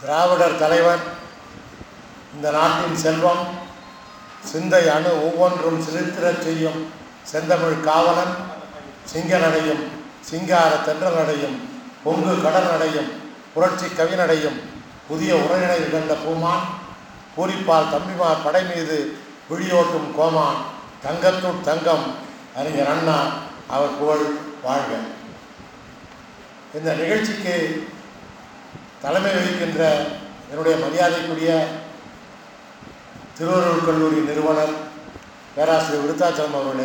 திராவிடர் தலைவர் இந்த நாட்டின் செல்வம் சிந்தை அணு ஒவ்வொன்றும் சிலிர்த்திரச் செய்யும் செந்தமிழ் காவலன் சிங்கனடையும் சிங்கார தென்றலடையும் பொங்கு கடலடையும் புரட்சி கவினடையும் புதிய உரையினை கண்ட பூமான் பூரிப்பால் தம்பிமார் படை மீது விழியோட்டும் கோமான் தங்கத்துட் தங்கம் அறிஞர் அண்ணா அவர் புகழ் வாழ்க இந்த நிகழ்ச்சிக்கு தலைமை வகிக்கின்ற என்னுடைய மரியாதைக்குரிய திருவள்ளுவர் கல்லூரி நிறுவனர் பேராசிரியர் விருத்தாச்சலம் அவர்களே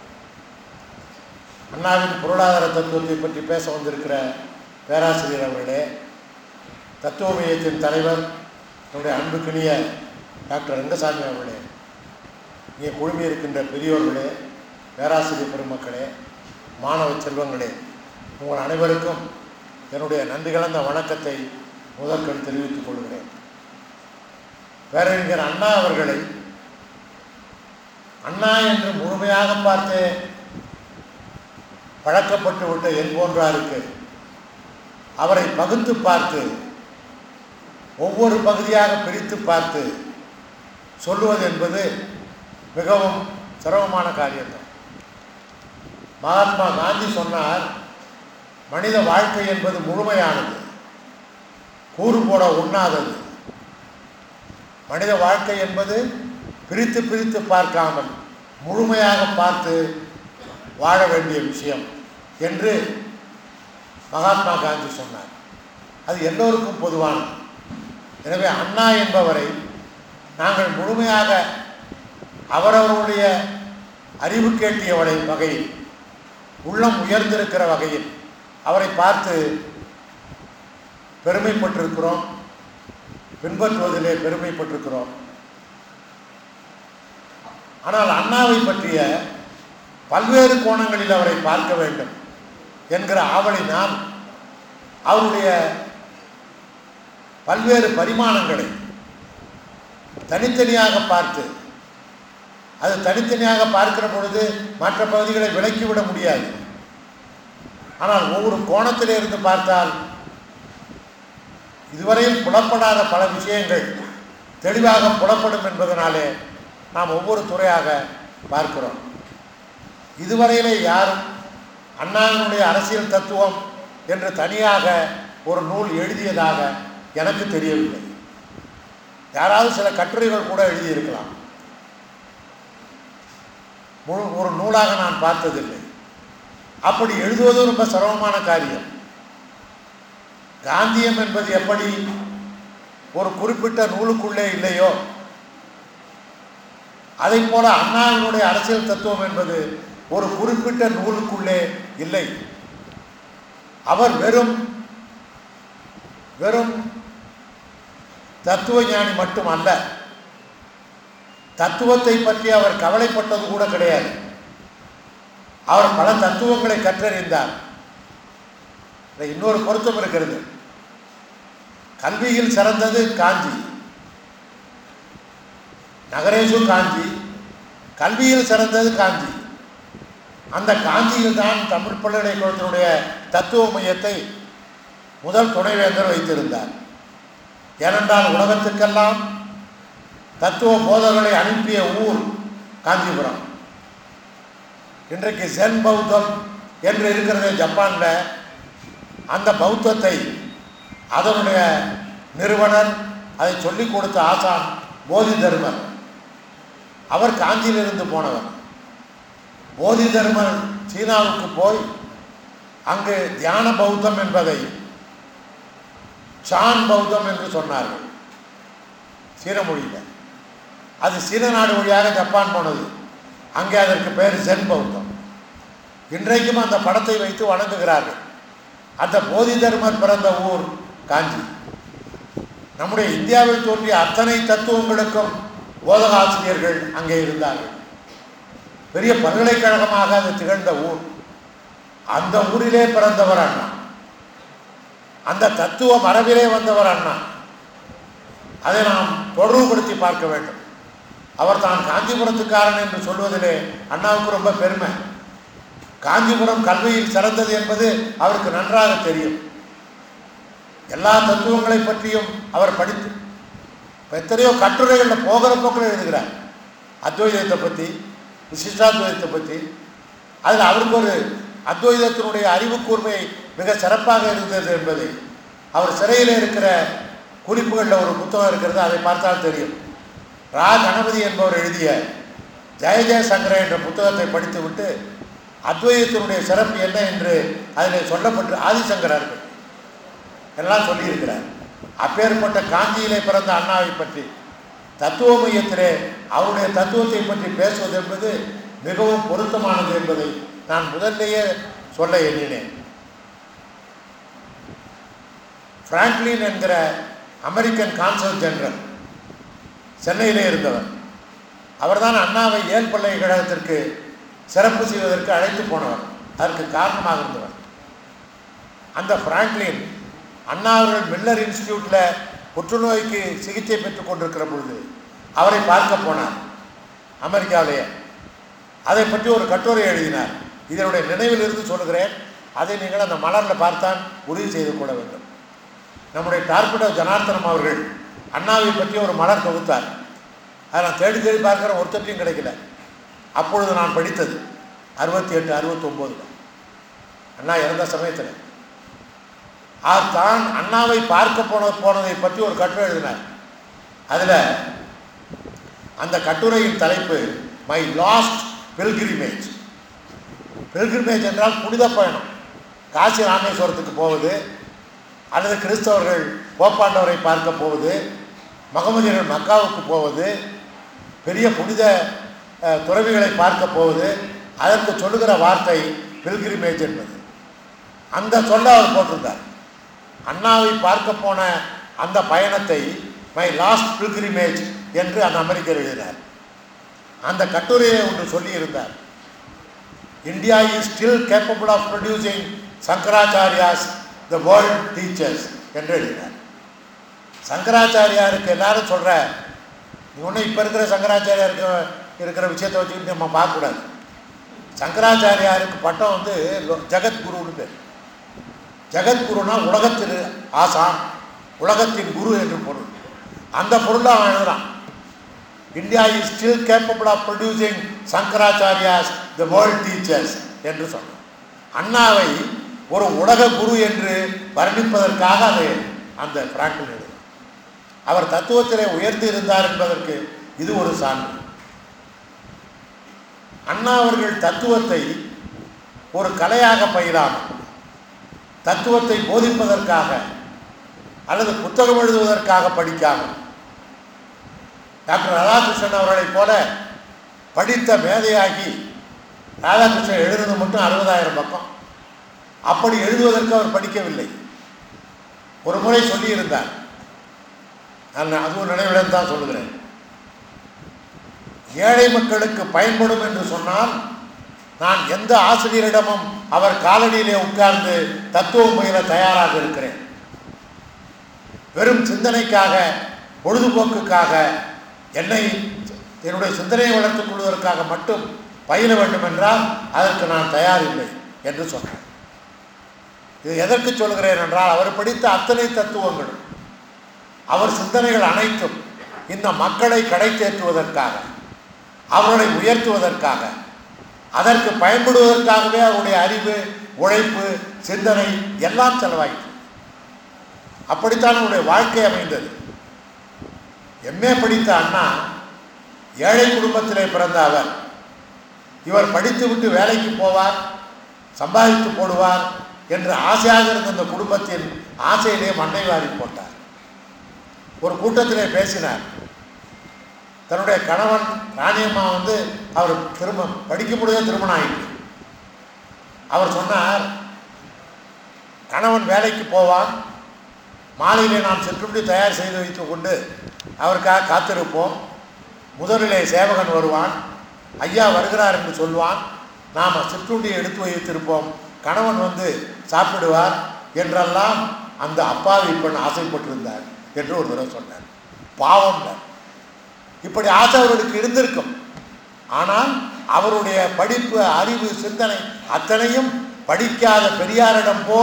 அண்ணாவின் பொருளாதார தத்துவத்தை பற்றி பேச வந்திருக்கிற பேராசிரியர் அவர்களே தத்துவ மையத்தின் தலைவர் என்னுடைய அன்புக்கினிய டாக்டர் ரங்கசாமி அவர்களே இங்கே குழுமி இருக்கின்ற பெரியோர்களே பேராசிரியர் பெருமக்களே மாணவ செல்வங்களே உங்கள் அனைவருக்கும் என்னுடைய நன்றி கலந்த வணக்கத்தை முதற்கண் தெரிவித்துக் கொள்கிறேன் பேரறிஞர் அண்ணா அவர்களை அண்ணா என்று முழுமையாக பார்த்து பழக்கப்பட்டு விட்ட என் போன்றாருக்கு அவரை பகுத்து பார்த்து ஒவ்வொரு பகுதியாக பிரித்து பார்த்து சொல்லுவது என்பது மிகவும் சிரமமான காரியம்தான் மகாத்மா காந்தி சொன்னார் மனித வாழ்க்கை என்பது முழுமையானது கூறு போட உண்ணாதது மனித வாழ்க்கை என்பது பிரித்து பிரித்து பார்க்காமல் முழுமையாக பார்த்து வாழ வேண்டிய விஷயம் என்று மகாத்மா காந்தி சொன்னார் அது எல்லோருக்கும் பொதுவானது எனவே அண்ணா என்பவரை நாங்கள் முழுமையாக அவரவருடைய அறிவு கேட்டிய வகை- வகையில் உள்ளம் உயர்ந்திருக்கிற வகையில் அவரை பார்த்து பெருமைப்பட்டிருக்கிறோம் பின்பற்றுவதிலே பெருமைப்பட்டிருக்கிறோம் ஆனால் அண்ணாவை பற்றிய பல்வேறு கோணங்களில் அவரை பார்க்க வேண்டும் என்கிற ஆவலினால் அவருடைய பல்வேறு பரிமாணங்களை தனித்தனியாக பார்த்து அது தனித்தனியாக பார்க்கிற பொழுது மற்ற பகுதிகளை விலக்கிவிட முடியாது ஆனால் ஒவ்வொரு கோணத்திலே இருந்து பார்த்தால் இதுவரையில் புலப்படாத பல விஷயங்கள் தெளிவாக புலப்படும் என்பதனாலே நாம் ஒவ்வொரு துறையாக பார்க்கிறோம் இதுவரையிலே யாரும் அண்ணாவினுடைய அரசியல் தத்துவம் என்று தனியாக ஒரு நூல் எழுதியதாக எனக்கு தெரியவில்லை யாராவது சில கட்டுரைகள் கூட எழுதியிருக்கலாம் முழு ஒரு நூலாக நான் பார்த்ததில்லை அப்படி எழுதுவது ரொம்ப சிரமமான காரியம் காந்தியம் என்பது எப்படி ஒரு குறிப்பிட்ட நூலுக்குள்ளே இல்லையோ அதை போல அண்ணாவினுடைய அரசியல் தத்துவம் என்பது ஒரு குறிப்பிட்ட நூலுக்குள்ளே இல்லை அவர் வெறும் வெறும் தத்துவ ஞானி மட்டும் அல்ல தத்துவத்தை பற்றி அவர் கவலைப்பட்டது கூட கிடையாது அவர் பல தத்துவங்களை கற்றறிந்தார் இதுல இன்னொரு பொருத்தம் இருக்கிறது கல்வியில் சிறந்தது காஞ்சி நகரேசு காஞ்சி கல்வியில் சிறந்தது காஞ்சி அந்த காஞ்சியில் தான் தமிழ் பல்கலைக்கழகத்தினுடைய தத்துவ மையத்தை முதல் துணைவேந்தர் வைத்திருந்தார் ஏனென்றால் உலகத்துக்கெல்லாம் தத்துவ போதர்களை அனுப்பிய ஊர் காஞ்சிபுரம் இன்றைக்கு சென் பௌத்தம் என்று இருக்கிறது ஜப்பானில் அந்த பௌத்தத்தை அதனுடைய நிறுவனர் அதை சொல்லிக் கொடுத்த ஆசான் போதி தர்மர் அவர் காஞ்சியிலிருந்து போனவர் போதி தர்மர் சீனாவுக்கு போய் அங்கு தியான பௌத்தம் என்பதை சான் பௌத்தம் என்று சொன்னார்கள் சீன மொழியில் அது சீன நாடு வழியாக ஜப்பான் போனது அங்கே அதற்கு பேர் சென் பௌத்தம் இன்றைக்கும் அந்த படத்தை வைத்து வணங்குகிறார்கள் அந்த போதி தர்மர் பிறந்த ஊர் காஞ்சி நம்முடைய இந்தியாவில் தோன்றிய அத்தனை தத்துவங்களுக்கும் போதக ஆசிரியர்கள் அங்கே இருந்தார்கள் பெரிய பல்கலைக்கழகமாக அது திகழ்ந்த ஊர் அந்த ஊரிலே பிறந்தவர் அண்ணா அந்த தத்துவ மரபிலே வந்தவர் அண்ணா அதை நாம் தொடர்புபடுத்தி பார்க்க வேண்டும் அவர் தான் காஞ்சிபுரத்துக்காரன் என்று சொல்வதிலே அண்ணாவுக்கு ரொம்ப பெருமை காஞ்சிபுரம் கல்வியில் சிறந்தது என்பது அவருக்கு நன்றாக தெரியும் எல்லா தத்துவங்களை பற்றியும் அவர் படித்து இப்போ எத்தனையோ கட்டுரைகளில் போகிற போக்கில் எழுதுகிறார் அத்வைதத்தை பற்றி விசிஷ்டாத்வைதத்தை பற்றி அதில் அவருக்கு ஒரு அத்வைதத்தினுடைய அறிவு கூர்மை மிக சிறப்பாக இருந்தது என்பதை அவர் சிறையில் இருக்கிற குறிப்புகளில் ஒரு புத்தகம் இருக்கிறது அதை பார்த்தால் தெரியும் ரா கணபதி என்பவர் எழுதிய ஜெய ஜெயசங்கர என்ற புத்தகத்தை படித்துவிட்டு அத்வைதத்தினுடைய சிறப்பு என்ன என்று அதில் சொல்லப்பட்டு ஆதிசங்கரர்கள் எல்லாம் சொல்லியிருக்கிறார் அப்பேற்பட்ட காஞ்சியிலே பிறந்த அண்ணாவை பற்றி தத்துவ மையத்திலே அவருடைய தத்துவத்தை பற்றி பேசுவது என்பது மிகவும் பொருத்தமானது என்பதை நான் முதல்லையே சொல்ல எண்ணினேன் பிராங்க்லின் என்கிற அமெரிக்கன் கான்சல் ஜெனரல் சென்னையிலே இருந்தவர் அவர்தான் அண்ணாவை ஏல் பல்கலைக்கழகத்திற்கு சிறப்பு செய்வதற்கு அழைத்து போனவர் அதற்கு காரணமாக இருந்தவர் அந்த பிராங்க்லின் அண்ணா அவர்கள் மில்லர் இன்ஸ்டியூட்டில் புற்றுநோய்க்கு சிகிச்சை பெற்றுக் கொண்டிருக்கிற பொழுது அவரை பார்க்க போனார் அமெரிக்காவிலேயே அதை பற்றி ஒரு கட்டுரை எழுதினார் இதனுடைய நினைவில் இருந்து சொல்லுகிறேன் அதை நீங்கள் அந்த மலரில் பார்த்தான் உறுதி செய்து கொள்ள வேண்டும் நம்முடைய டார்பிடோ ஜனார்த்தனம் அவர்கள் அண்ணாவை பற்றி ஒரு மலர் தொகுத்தார் அதை நான் தேடி தேடி பார்க்குற ஒருத்தட்டையும் கிடைக்கல அப்பொழுது நான் படித்தது அறுபத்தி எட்டு அறுபத்தொம்போதுல அண்ணா இறந்த சமயத்தில் அவர் தான் அண்ணாவை பார்க்க போன போனதை பற்றி ஒரு கட்டுரை எழுதினார் அதில் அந்த கட்டுரையின் தலைப்பு மை லாஸ்ட் பில்கிரிமேஜ் பில்கிரிமேஜ் என்றால் புனித பயணம் காசி ராமேஸ்வரத்துக்கு போவது அல்லது கிறிஸ்தவர்கள் போப்பாண்டவரை பார்க்க போவது மகமதியர்கள் மக்காவுக்கு போவது பெரிய புனித அஹ், துறவிகளை பார்க்க போவது அதற்கு சொல்லுகிற வார்த்தை பில்கிரிமேஜ் என்பது அந்த சொல்ல அவர் போட்டிருந்தார் அண்ணாவை பார்க்க போன அந்த பயணத்தை மை லாஸ்ட் பில்கிரிமேஜ் என்று அந்த அமெரிக்கர் எழுதினார் அந்த கட்டுரையை ஒன்று சொல்லியிருந்தார் India is still capable of producing Shankaracharyas the world teachers என்று எழுதினார் சங்கராச்சாரியாருக்கு எல்லாரும் சொல்கிற ஒன்றும் இப்போ இருக்கிற சங்கராச்சாரியாருக்கு இருக்கிற விஷயத்தை வச்சுக்கிட்டு நம்ம பார்க்கக்கூடாது சங்கராச்சாரியாருக்கு பட்டம் வந்து லோ- ஜெகத்குருன்னு பேர் ஜெகத்குருனா உலகத்தில் ஆசான் உலகத்தின் குரு என்று பொருள் அந்த பொருளை அவன் எழுதுறான் India is still capable of producing Shankaracharyas the world teachers என்று சொன்னான் அண்ணாவை ஒரு உலக குரு என்று வர்ணிப்பதற்காக அதை அந்த பிராங்கில் எழுதுறான் அவர் தத்துவத்திலே உயர்ந்து இருந்தார் என்பதற்கு இது ஒரு சான்று அண்ணா அவர்கள் தத்துவத்தை ஒரு கலையாக பயிராமல் தத்துவத்தை போதிப்பதற்காக அல்லது புத்தகம் எழுதுவதற்காக படிக்காமல் டாக்டர் ராதாகிருஷ்ணன் அவர்களைப் போல படித்த மேதையாகி ராதாகிருஷ்ணன் எழுதுனது மட்டும் அறுபதாயிரம் பக்கம் அப்படி எழுதுவதற்கு அவர் படிக்கவில்லை ஒரு முறை சொல்லியிருந்தார் நான் அதுவும் நினைவிடம் தான் சொல்லுகிறேன் ஏழை மக்களுக்கு பயன்படும் என்று சொன்னால் நான் எந்த ஆசிரியரிடமும் அவர் காலடியிலே உட்கார்ந்து தத்துவம் பயில தயாராக இருக்கிறேன் வெறும் சிந்தனைக்காக பொழுதுபோக்குக்காக என்னை என்னுடைய சிந்தனையை வளர்த்துக் கொள்வதற்காக மட்டும் பயில வேண்டும் என்றால் அதற்கு நான் தயாரில்லை என்று சொன்னார் இது எதற்கு சொல்கிறேன் என்றால் அவர் படித்த அத்தனை தத்துவங்களும் அவர் சிந்தனைகள் அனைத்தும் இந்த மக்களை கடை தேற்றுவதற்காக அவர்களை உயர்த்துவதற்காக அதற்கு பயன்படுவதற்காகவே அவருடைய அறிவு உழைப்பு சிந்தனை எல்லாம் செலவாயிற்று அப்படித்தான் அவருடைய வாழ்க்கை அமைந்தது எம்ஏ படித்த அண்ணா ஏழை குடும்பத்திலே பிறந்த அவர் இவர் படித்துவிட்டு வேலைக்கு போவார் சம்பாதித்து போடுவார் என்று ஆசையாக இருந்த இந்த குடும்பத்தின் ஆசையிலே மண்ணை வாரி போட்டார் ஒரு கூட்டத்திலே பேசினார் தன்னுடைய கணவன் ராணியம்மா வந்து அவர் திரும்ப படிக்க முடியாத திருமணம் ஆயிட்டு அவர் சொன்னார் கணவன் வேலைக்கு போவான் மாலையிலே நாம் சிற்றுண்டி தயார் செய்து வைத்து கொண்டு அவருக்காக காத்திருப்போம் முதலிலே சேவகன் வருவான் ஐயா வருகிறார் என்று சொல்வான் நாம் சிற்றுண்டியை எடுத்து வைத்திருப்போம் கணவன் வந்து சாப்பிடுவார் என்றெல்லாம் அந்த அப்பாவி பெண் ஆசைப்பட்டிருந்தார் என்று ஒரு தடவை சொன்னார் பாவம் இப்படி ஆசை அவர்களுக்கு இருந்திருக்கும் ஆனால் அவருடைய படிப்பு அறிவு சிந்தனை அத்தனையும் படிக்காத பெரியாரிடம் போய்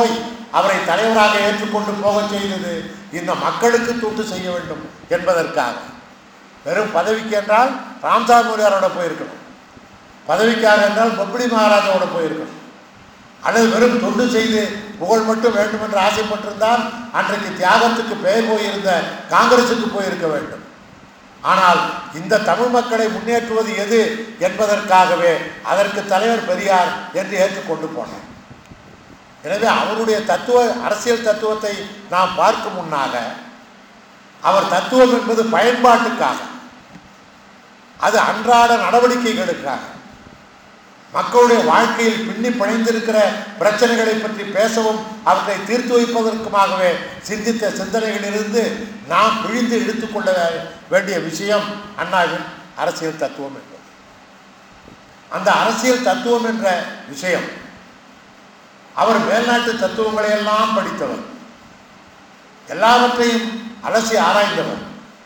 அவரை தலைவராக ஏற்றுக்கொண்டு போகச் செய்தது இந்த மக்களுக்கு தொண்டு செய்ய வேண்டும் என்பதற்காக வெறும் பதவிக்கு என்றால் ராம்சார் மொழியாரோட போயிருக்கணும் பதவிக்காக என்றால் பப்ளி மகாராஜாவோட போயிருக்கணும் அல்லது வெறும் தொண்டு செய்து புகழ் மட்டும் வேண்டும் என்று ஆசைப்பட்டிருந்தால் அன்றைக்கு தியாகத்துக்கு பெயர் போயிருந்த காங்கிரசுக்கு போயிருக்க வேண்டும் ஆனால் இந்த தமிழ் மக்களை முன்னேற்றுவது எது என்பதற்காகவே அதற்கு தலைவர் பெரியார் என்று ஏற்றுக்கொண்டு போனார் எனவே அவருடைய தத்துவ அரசியல் தத்துவத்தை நாம் பார்க்கும் முன்னாக அவர் தத்துவம் என்பது பயன்பாட்டுக்காக அது அன்றாட நடவடிக்கைகளுக்காக மக்களுடைய வாழ்க்கையில் பின்னி பிணைந்திருக்கிற பிரச்சனைகளை பற்றி பேசவும் அவற்றை தீர்த்து வைப்பதற்குமாகவே சிந்தித்த சிந்தனைகளிலிருந்து நாம் பிழிந்து எடுத்துக்கொள்ள வேண்டிய விஷயம் அண்ணாவின் அரசியல் தத்துவம் என்பது அந்த அரசியல் தத்துவம் என்ற விஷயம் அவர் மேல்நாட்டு தத்துவங்களை எல்லாம் படித்தவர் எல்லாவற்றையும் அலசி ஆராய்ந்தவர்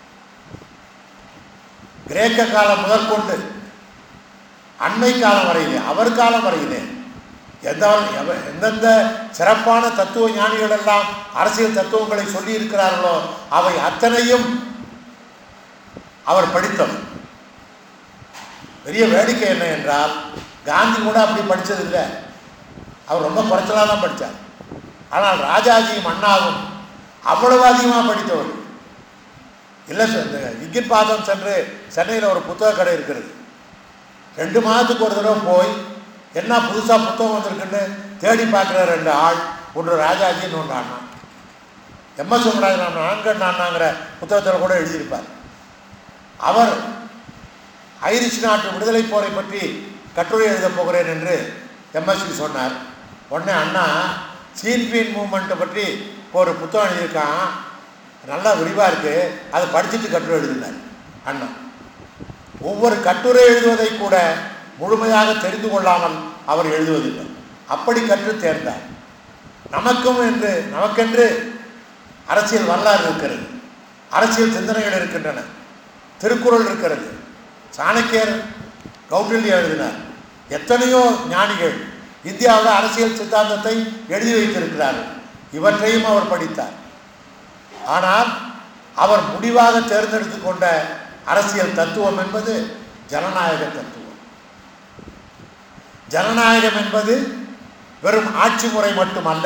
கிரேக்க காலம் முதற்கொண்டு அண்மை காலம் வரையிலே அவர் காலம் வரையிலே எந்த எவ- எந்தெந்த சிறப்பான தத்துவ ஞானிகள் எல்லாம் அரசியல் தத்துவங்களை சொல்லி இருக்கிறார்களோ அவை அத்தனையும் அவர் படித்தவர் பெரிய வேடிக்கை என்ன என்றால் காந்தி கூட அப்படி படித்ததில்லை அவர் ரொம்ப குறைச்சலாக தான் படித்தார் ஆனால் ராஜாஜியும் அண்ணாவும் அவ்வளவு அதிகமாக படித்தவர் இல்லை சார் இந்த விக்கின் பாதம் சென்று சென்னையில் ஒரு புத்தக கடை இருக்கிறது ரெண்டு மாதத்துக்கு ஒரு தடவை போய் என்ன புதுசாக புத்தகம் வந்திருக்குன்னு தேடி பார்க்குற ரெண்டு ஆள் ஒன்று ராஜாஜி இன்னொன்று அண்ணா எம்எஸ் சுந்தரராஜன் நான்கண் அண்ணாங்கிற புத்தகத்தில் கூட எழுதியிருப்பார் அவர் ஐரிஷ் நாட்டு விடுதலை போரை பற்றி கட்டுரை எழுதப் போகிறேன் என்று எம்எஸ்சி சொன்னார் உடனே அண்ணா சீன்பியன் மூமெண்ட்டை பற்றி ஒரு புத்தகம் எழுதியிருக்கான் நல்லா விரிவாக இருக்குது அதை படிச்சுட்டு கட்டுரை எழுதினார் அண்ணா ஒவ்வொரு கட்டுரை எழுதுவதை கூட முழுமையாக தெரிந்து கொள்ளாமல் அவர் எழுதுவதில்லை அப்படி கற்று தேர்ந்தார் நமக்கும் என்று நமக்கென்று அரசியல் வரலாறு இருக்கிறது அரசியல் சிந்தனைகள் இருக்கின்றன திருக்குறள் இருக்கிறது சாணக்கியர் கௌட்டில்யா எழுதினார் எத்தனையோ ஞானிகள் இந்தியாவில் அரசியல் சித்தாந்தத்தை எழுதி வைத்திருக்கிறார்கள் இவற்றையும் அவர் படித்தார் ஆனால் அவர் முடிவாக தேர்ந்தெடுத்து கொண்ட அரசியல் தத்துவம் என்பது ஜனநாயக தத்துவம் ஜனநாயகம் என்பது வெறும் ஆட்சி முறை மட்டுமல்ல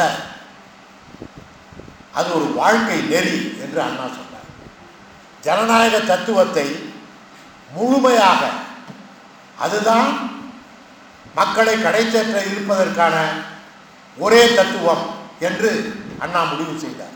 அது ஒரு வாழ்க்கை நெறி என்று அண்ணா சொன்னார் ஜனநாயக தத்துவத்தை முழுமையாக அதுதான் மக்களை கடைத்தேற்ற இருப்பதற்கான ஒரே தத்துவம் என்று அண்ணா முடிவு செய்தார்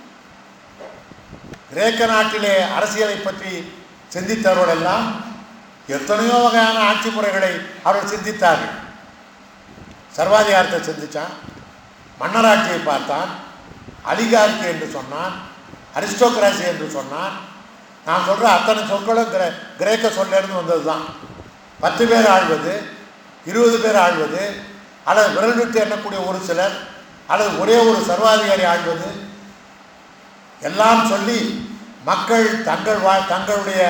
கிரேக்க நாட்டிலே அரசியலை பற்றி சிந்தித்தவர்கள் எல்லாம் எத்தனையோ வகையான ஆட்சி முறைகளை அவர்கள் சிந்தித்தார்கள் சர்வாதிகாரத்தை சிந்திச்சான் மன்னராட்சியை பார்த்தான் அலிகார்கி என்று சொன்னான் அரிஸ்டோக்ராசி என்று சொன்னான் நான் சொல்கிற அத்தனை சொற்களும் கிரே கிரேக்க சொல்லிருந்து வந்தது தான் பத்து பேர் ஆள்வது இருபது பேர் ஆள்வது அல்லது விரல் விட்டு எண்ணக்கூடிய ஒரு சிலர் அல்லது ஒரே ஒரு சர்வாதிகாரி ஆள்வது எல்லாம் சொல்லி மக்கள் தங்கள் வா தங்களுடைய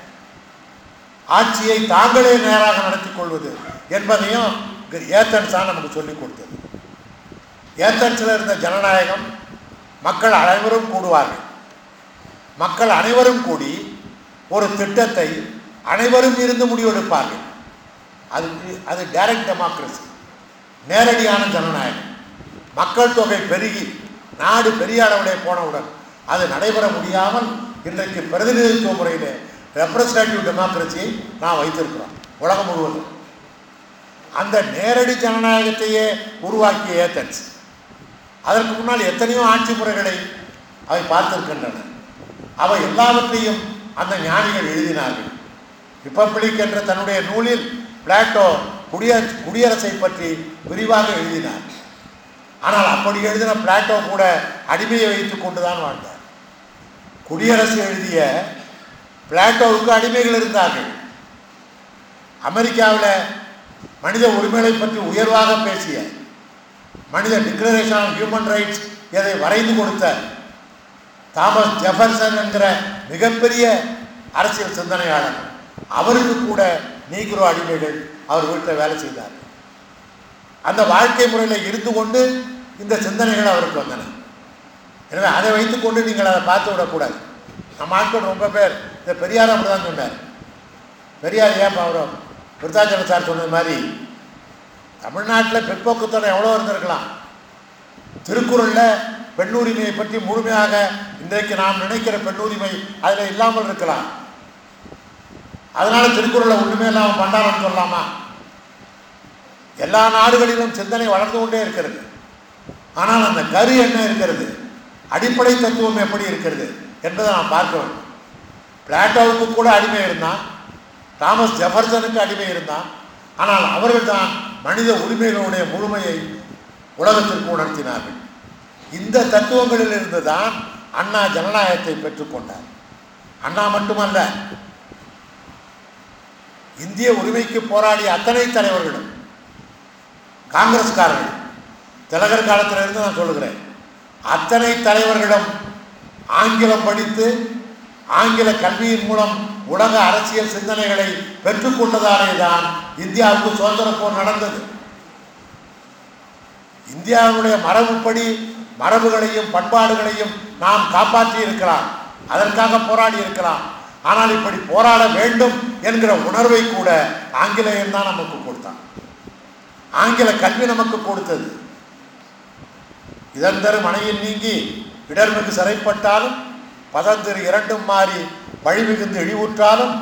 ஆட்சியை தாங்களே நேராக நடத்தி கொள்வது என்பதையும் ஏத்தன்ஸா நமக்கு சொல்லிக் கொடுத்தது ஏத்தன்ஸில் இருந்த ஜனநாயகம் மக்கள் அனைவரும் கூடுவார்கள் மக்கள் அனைவரும் கூடி ஒரு திட்டத்தை அனைவரும் இருந்து முடிவெடுப்பார்கள் அது அது டைரக்ட் டெமோக்ரஸி நேரடியான ஜனநாயகம் மக்கள் தொகை பெருகி நாடு பெரிய அளவிலே போனவுடன் அது நடைபெற முடியாமல் இன்றைக்கு பிரதிநிதித்துவ முறையில் ரெப்ரசன்டேட்டிவ் டெமோக்ரஸியை நான் வைத்திருக்கிறோம் உலகம் முழுவதும் அந்த நேரடி ஜனநாயகத்தையே உருவாக்கிய ஏத்தன்ஸ் அதற்கு முன்னால் எத்தனையோ ஆட்சி முறைகளை அவை பார்த்திருக்கின்றன அவை எல்லாவற்றையும் அந்த ஞானிகள் எழுதினார்கள் ரிப்பப்ளிக் என்ற தன்னுடைய நூலில் பிளாட்டோ குடிய குடியரசை பற்றி விரிவாக எழுதினார் ஆனால் அப்படி எழுதின பிளாட்டோ கூட அடிமையை வைத்து கொண்டுதான் வாழ்ந்தார் குடியரசு எழுதிய பிளாட்டோவுக்கு அடிமைகள் இருந்தார்கள் அமெரிக்காவில் மனித உரிமைகளை பற்றி உயர்வாக பேசிய மனித டிக்ளரேஷன் ஆஃப் ஹியூமன் ரைட்ஸ் இதை வரைந்து கொடுத்த தாமஸ் ஜெஃபர்சன் என்கிற மிகப்பெரிய அரசியல் சிந்தனையாளர் அவருக்கு கூட நீக்ரோ அடிமைகள் அவர் வீட்டில் வேலை செய்தார் அந்த வாழ்க்கை முறையில் இருந்து கொண்டு இந்த சிந்தனைகள் அவருக்கு வந்தன எனவே அதை வைத்துக்கொண்டு நீங்கள் அதை பார்த்து விடக்கூடாது நம்ம ஆட்கள் ரொம்ப பேர் இந்த பெரியார் அப்படி தான் சொன்னார் பெரியார் ஏன் அவர் விருத்தாச்சலம் சார் சொன்னது மாதிரி தமிழ்நாட்டில் பிற்போக்குத்தனம் எவ்வளோ இருந்திருக்கலாம் திருக்குறளில் பெண் உரிமையை பற்றி முழுமையாக இன்றைக்கு நாம் நினைக்கிற பெண் உரிமை அதில் இல்லாமல் இருக்கலாம் அதனால திருக்குறளை ஒன்றுமே இல்லாமல் பண்டாரன்னு சொல்லலாமா எல்லா நாடுகளிலும் சிந்தனை வளர்ந்து கொண்டே இருக்கிறது ஆனால் அந்த கரு என்ன இருக்கிறது அடிப்படை தத்துவம் எப்படி இருக்கிறது என்பதை நாம் பார்க்க வேண்டும் பிளாட்டோவுக்கு கூட அடிமை இருந்தான் தாமஸ் ஜெஃபர்சனுக்கு அடிமை இருந்தான் ஆனால் அவர்கள்தான் மனித உரிமைகளுடைய முழுமையை உலகத்திற்கு உணர்த்தினார்கள் இந்த தத்துவங்களில் இருந்து தான் அண்ணா ஜனநாயகத்தை பெற்றுக்கொண்டார் அண்ணா மட்டுமல்ல இந்திய உரிமைக்கு போராடிய அத்தனை தலைவர்களும் காங்கிரஸ்காரர்கள் திலகர் காலத்திலிருந்து நான் சொல்லுகிறேன் அத்தனை தலைவர்களும் ஆங்கிலம் படித்து ஆங்கில கல்வியின் மூலம் உலக அரசியல் சிந்தனைகளை பெற்றுக்கொண்டதாலே தான் இந்தியாவுக்கு சுதந்திர போர் நடந்தது இந்தியாவுடைய மரபுப்படி மரபுகளையும் பண்பாடுகளையும் நாம் காப்பாற்றி இருக்கலாம் அதற்காக போராடி இருக்கலாம் ஆனால் இப்படி போராட வேண்டும் என்கிற உணர்வை கூட ஆங்கிலேயன் தான் நமக்கு கொடுத்தான் ஆங்கில கல்வி நமக்கு கொடுத்தது இதந்தரு மனையில் நீங்கி இடர்மிகு சிறைப்பட்டாலும் பதந்திரு இரண்டும் மாறி வழிமிகுந்து இழிவுற்றாலும்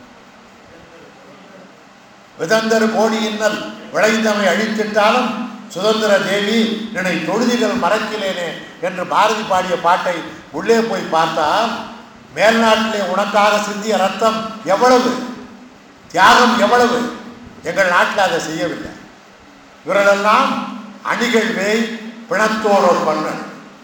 விதந்தரு கோடி இன்னல் விளைந்தமை அழித்திட்டாலும் சுதந்திர தேவி நினை தொழுதிகள் மறக்கிலேனே என்று பாரதி பாடிய பாட்டை உள்ளே போய் பார்த்தால் மேல்நாட்டிலே உனக்காக சிந்திய ரத்தம் எவ்வளவு தியாகம் எவ்வளவு எங்கள் நாட்டில் அதை செய்யவில்லை இவர்களெல்லாம் அணிகள் வேய் பிணத்தோடோர் பண்ணன்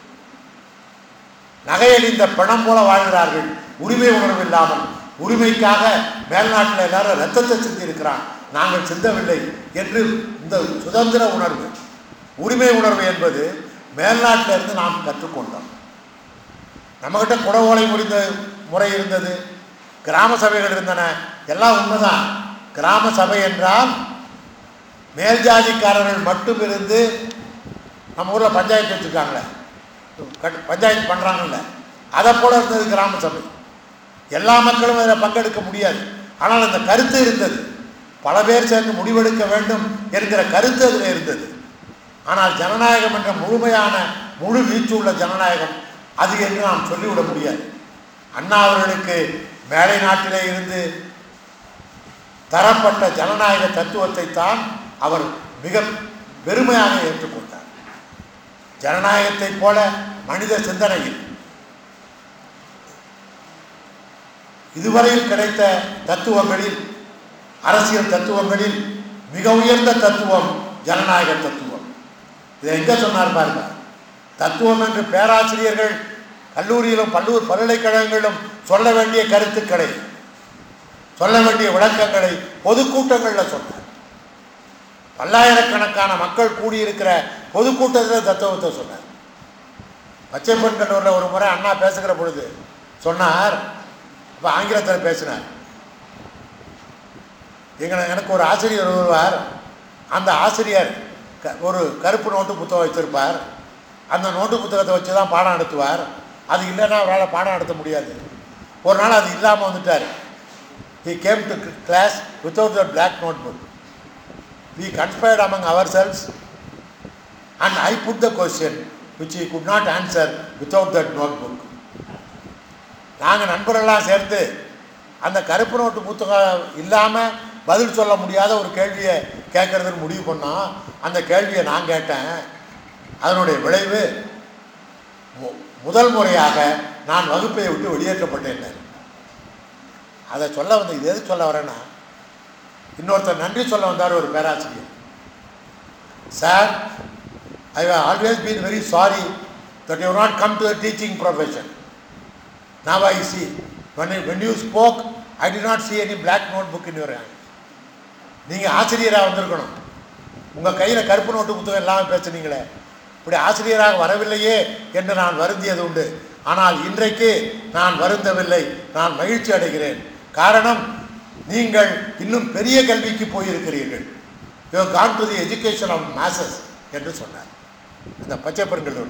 நகையடிந்த பிணம் போல வாழ்கிறார்கள் உரிமை உணர்வு இல்லாமல் உரிமைக்காக மேல்நாட்டில் எல்லாரும் ரத்தத்தை சிந்தி இருக்கிறான் நாங்கள் சிந்தவில்லை என்று இந்த சுதந்திர உணர்வு உரிமை உணர்வு என்பது மேல்நாட்டில் இருந்து நாம் கற்றுக்கொண்டோம் நம்மகிட்ட குடவோலை முடிந்த முறை இருந்தது கிராம சபைகள் இருந்தன எல்லாம் உண்மைதான் கிராம சபை என்றால் மேல் ஜாதிக்காரர்கள் மட்டும் இருந்து நம்ம ஊரில் பஞ்சாயத்து வச்சுருக்காங்களே கட் பஞ்சாயத்து பண்ணுறாங்கல்ல அதை போல இருந்தது கிராம சபை எல்லா மக்களும் அதில் பங்கெடுக்க முடியாது ஆனால் அந்த கருத்து இருந்தது பல பேர் சேர்ந்து முடிவெடுக்க வேண்டும் என்கிற கருத்து அதில் இருந்தது ஆனால் ஜனநாயகம் என்ற முழுமையான முழு வீச்சு உள்ள ஜனநாயகம் அது என்று நாம் சொல்லிவிட முடியாது அண்ணா அவர்களுக்கு மேலை நாட்டிலே இருந்து தரப்பட்ட ஜனநாயக தத்துவத்தை தான் அவர் மிக பெருமையாக ஏற்றுக்கொண்டார் ஜனநாயகத்தைப் போல மனித சிந்தனையில் இதுவரையில் கிடைத்த தத்துவங்களில் அரசியல் தத்துவங்களில் மிக உயர்ந்த தத்துவம் ஜனநாயக தத்துவம் இதை எங்கே சொன்னார் பாருங்க தத்துவம் என்று பேராசிரியர்கள் கல்லூரியிலும் பல்லூர் பல்கலைக்கழகங்களிலும் சொல்ல வேண்டிய கருத்துக்களை சொல்ல வேண்டிய விளக்கங்களை பொதுக்கூட்டங்களில் சொன்னார் பல்லாயிரக்கணக்கான மக்கள் கூடியிருக்கிற பொதுக்கூட்டத்தில் தத்துவத்தை சொன்னார் பச்சை பெண் கல்லூரில் ஒரு முறை அண்ணா பேசுகிற பொழுது சொன்னார் இப்போ ஆங்கிலத்தில் பேசினார் எங்களை எனக்கு ஒரு ஆசிரியர் வருவார் அந்த ஆசிரியர் க ஒரு கருப்பு நோட்டு புத்தகம் வச்சிருப்பார் அந்த நோட்டு புத்தகத்தை வச்சு தான் பாடம் நடத்துவார் அது இல்லைன்னா அவரால் பாடம் நடத்த முடியாது ஒரு நாள் அது இல்லாமல் வந்துட்டார் he came to class without that black notebook we conspired among ourselves and I put the question which he could not answer without that notebook நாங்கள் நண்பர்கள்லாம் சேர்ந்து அந்த கருப்பு நோட்டு புத்தகம் இல்லாமல் பதில் சொல்ல முடியாத ஒரு கேள்வியை கேட்கறதுன்னு முடிவு பண்ணோம் அந்த கேள்வியை நான் கேட்டேன் அதனுடைய விளைவு மு- முதல் முறையாக நான் வகுப்பை விட்டு வெளியேற்றப்பட்டேன் அதை சொல்ல வந்து இது எது சொல்ல வரேன்னா இன்னொருத்தர் நன்றி சொல்ல வந்தார் ஒரு பேராசிரியர் sir I have always been very sorry that you not come to the teaching profession Now I see. When, you- when you spoke, I did not see any black notebook in your hand. நீங்கள் ஆசிரியராக வந்திருக்கணும் உங்கள் கையில் கருப்பு note புத்தகம் இல்லாமல் பேசுனீங்களே இப்படி ஆசிரியராக வரவில்லையே என்று நான் வருந்தியது உண்டு ஆனால் இன்றைக்கு நான் வருந்தவில்லை நான் மகிழ்ச்சி அடைகிறேன் காரணம் நீங்கள் இன்னும் பெரிய கல்விக்கு போயிருக்கிறீர்கள் you gone to the education of masses என்று சொன்னார் அந்த பச்சை பெருங்கல்லூரில்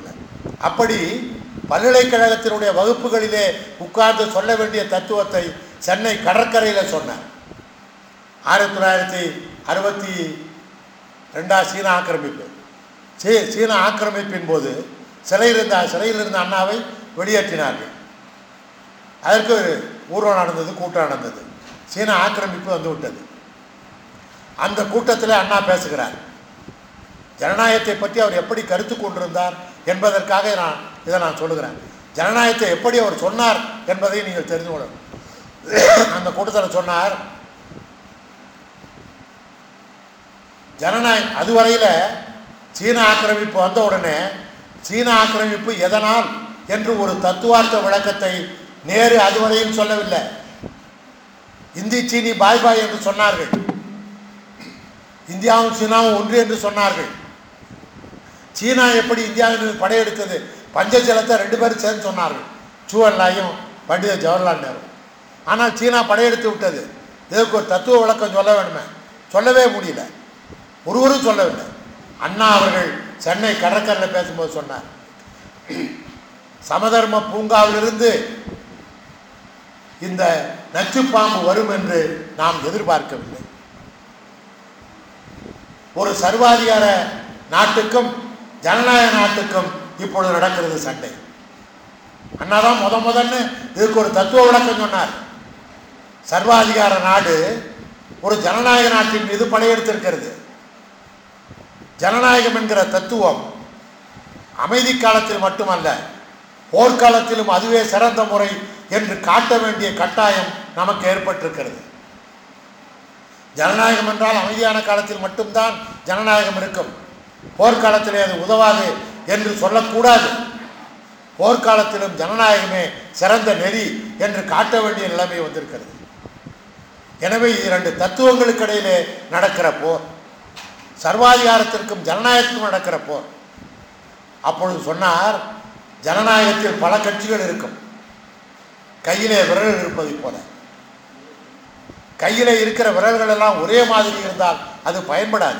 அப்படி பல்கலைக்கழகத்தினுடைய வகுப்புகளிலே உட்கார்ந்து சொல்ல வேண்டிய தத்துவத்தை சென்னை கடற்கரையில் சொன்னார் ஆயிரத்தி தொள்ளாயிரத்தி அறுபத்தி ரெண்டாம் சீன ஆக்கிரமிப்பு சீ சீன ஆக்கிரமிப்பின் போது சிறையில் இருந்த சிறையில் இருந்த அண்ணாவை வெளியேற்றினார்கள் அதற்கு ஒரு ஊர்வலம் நடந்தது கூட்டம் நடந்தது சீன ஆக்கிரமிப்பு வந்து விட்டது அந்த கூட்டத்தில் அண்ணா பேசுகிறார் ஜனநாயகத்தை பற்றி அவர் எப்படி கருத்து கொண்டிருந்தார் என்பதற்காக நான் இதை நான் சொல்லுகிறேன் ஜனநாயகத்தை எப்படி அவர் சொன்னார் என்பதை நீங்கள் தெரிந்து கொள்ளணும் அந்த கூட்டத்தில் சொன்னார் ஜனநாயகம் அதுவரையில் சீன ஆக்கிரமிப்பு வந்த உடனே சீன ஆக்கிரமிப்பு எதனால் என்று ஒரு தத்துவார்த்த விளக்கத்தை நேரு அதுவரையும் சொல்லவில்லை இந்தி சீனி பாய் பாய் என்று சொன்னார்கள் இந்தியாவும் சீனாவும் ஒன்று என்று சொன்னார்கள் சீனா எப்படி இந்தியாவின் மீது படையெடுத்தது பஞ்சஜலத்தை ரெண்டு பேரும் சேர்ந்து சொன்னார்கள் சூவல்லாயும் பண்டித ஜவஹர்லால் நேரு ஆனால் சீனா படையெடுத்து விட்டது இதற்கு ஒரு தத்துவ விளக்கம் சொல்ல வேணுமே சொல்லவே முடியல ஒருவரும் சொல்லவில்லை அண்ணா அவர்கள் சென்னை கடற்கரையில் பேசும்போது சொன்னார் சமதர்ம பூங்காவிலிருந்து இந்த நச்சுப்பாம்பு வரும் என்று நாம் எதிர்பார்க்கவில்லை ஒரு சர்வாதிகார நாட்டுக்கும் ஜனநாயக நாட்டுக்கும் இப்பொழுது நடக்கிறது சண்டை அண்ணாதான் முத முதன்னு இதுக்கு ஒரு தத்துவ விளக்கம் சொன்னார் சர்வாதிகார நாடு ஒரு ஜனநாயக நாட்டின் மீது படையெடுத்திருக்கிறது ஜனநாயகம் என்கிற தத்துவம் அமைதி காலத்தில் மட்டுமல்ல போர்க்காலத்திலும் அதுவே சிறந்த முறை என்று காட்ட வேண்டிய கட்டாயம் நமக்கு ஏற்பட்டிருக்கிறது ஜனநாயகம் என்றால் அமைதியான காலத்தில் மட்டும்தான் ஜனநாயகம் இருக்கும் போர்க்காலத்திலே அது உதவாது என்று சொல்லக்கூடாது போர்க்காலத்திலும் ஜனநாயகமே சிறந்த நெறி என்று காட்ட வேண்டிய நிலைமை வந்திருக்கிறது எனவே இரண்டு தத்துவங்களுக்கு இடையிலே நடக்கிற போர் சர்வாதிகாரத்திற்கும் ஜனநாயகத்திற்கும் நடக்கிற போர் அப்பொழுது சொன்னார் ஜனநாயகத்தில் பல கட்சிகள் இருக்கும் கையிலே விரல் இருப்பதை போல கையிலே இருக்கிற விரல்கள் எல்லாம் ஒரே மாதிரி இருந்தால் அது பயன்படாது